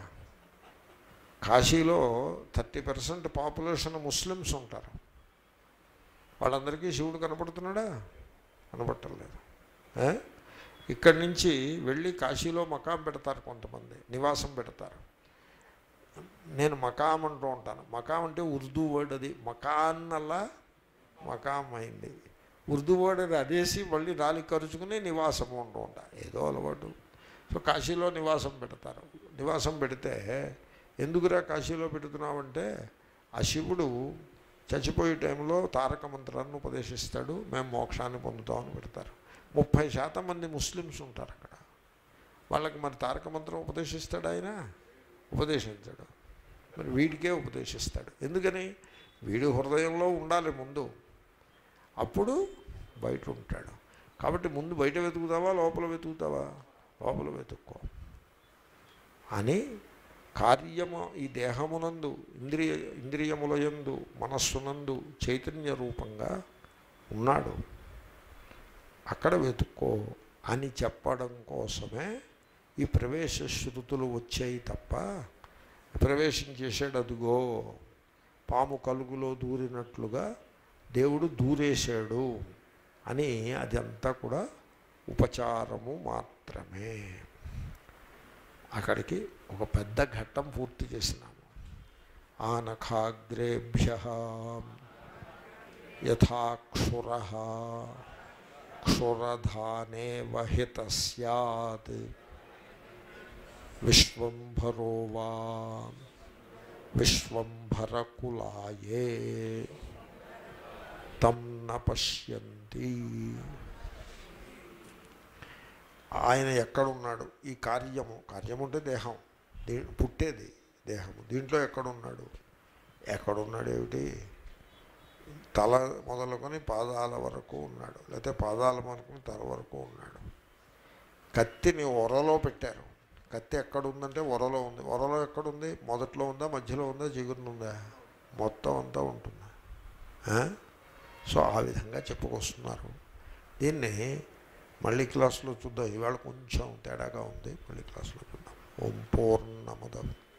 కాశీలో థర్టీ పర్సెంట్ పాపులేషన్ ముస్లిమ్స్ ఉంటారు వాళ్ళందరికీ శివుడు కనపడుతున్నాడా కనపడటలేదు ఏ? ఇక్కడి నుంచి వెళ్ళి కాశీలో మకాం పెడతారు కొంతమంది నివాసం పెడతారు నేను మకాం అంటూ ఉంటాను మకాం అంటే ఉర్దూ వర్డ్ అది మకాన్ అలా మకాం అయింది ఉర్దూ వర్డ్ అది అదేసి మళ్ళీ నాలుగు ఖర్చుకుని నివాసం ఉంటూ ఉంటా ఏదో అలవాటు సో కాశీలో నివాసం పెడతారు నివాసం పెడితే ఎందుకురా కాశీలో పెడుతున్నామంటే ఆ శివుడు చచ్చిపోయే టైంలో తారక మంత్రాన్ని ఉపదేశిస్తాడు మేము మోక్షాన్ని పొందుతామని పెడతారు ముప్పై శాతం మంది ముస్లిమ్స్ ఉంటారు అక్కడ వాళ్ళకి మరి తారక మంత్రం ఉపదేశిస్తాడు ఆయన ఉపదేశించాడు మరి వీడికే ఉపదేశిస్తాడు ఎందుకని వీడి హృదయంలో ఉండాలి ముందు అప్పుడు బయట ఉంటాడు కాబట్టి ముందు బయట వెతుకుతావా లోపల వెతుకుతావా లోపల వెతుక్కో అని కార్యము ఈ దేహమునందు ఇంద్రియ ఇంద్రియములయందు మనస్సునందు చైతన్య రూపంగా ఉన్నాడు అక్కడ వెతుక్కో అని చెప్పడం కోసమే ఈ ప్రవేశ శృతులు వచ్చాయి తప్ప ప్రవేశం చేసాడు అదిగో పాము కలుగులో దూరినట్లుగా దేవుడు దూరేశాడు అని అదంతా కూడా ఉపచారము మాత్రమే అక్కడికి ఒక పెద్ద ఘట్టం పూర్తి చేసినాము ఆనఖాగ్రేభ్య యథాక్షుర క్షురధానే వహిత సత్ విశ్వంభరో వా విశ్వంభరకులాయే తం న పశ్యంతి ఆయన ఎక్కడున్నాడు ఈ కార్యము కార్యము అంటే దేహం దీ పుట్టేది దేహము దీంట్లో ఎక్కడున్నాడు ఎక్కడున్నాడు ఏమిటి తల మొదలుకొని పాదాల వరకు ఉన్నాడు లేకపోతే పాదాల మొదలుకొని తల వరకు ఉన్నాడు కత్తిని ఒరలో పెట్టారు కత్తి ఎక్కడ ఉందంటే ఒరలో ఉంది ఒరలో ఎక్కడుంది మొదట్లో ఉందా మధ్యలో ఉందా జిగురున ఉందా మొత్తం అంతా ఉంటుంది ఆ? సో ఆ విధంగా చెప్పుకొస్తున్నారు దీన్ని మళ్ళీ క్లాసులో చూద్దాం ఇవాళ కొంచెం తేడాగా ఉంది మళ్ళీ క్లాసులో చూద్దాం ఓం పూర్ణముదం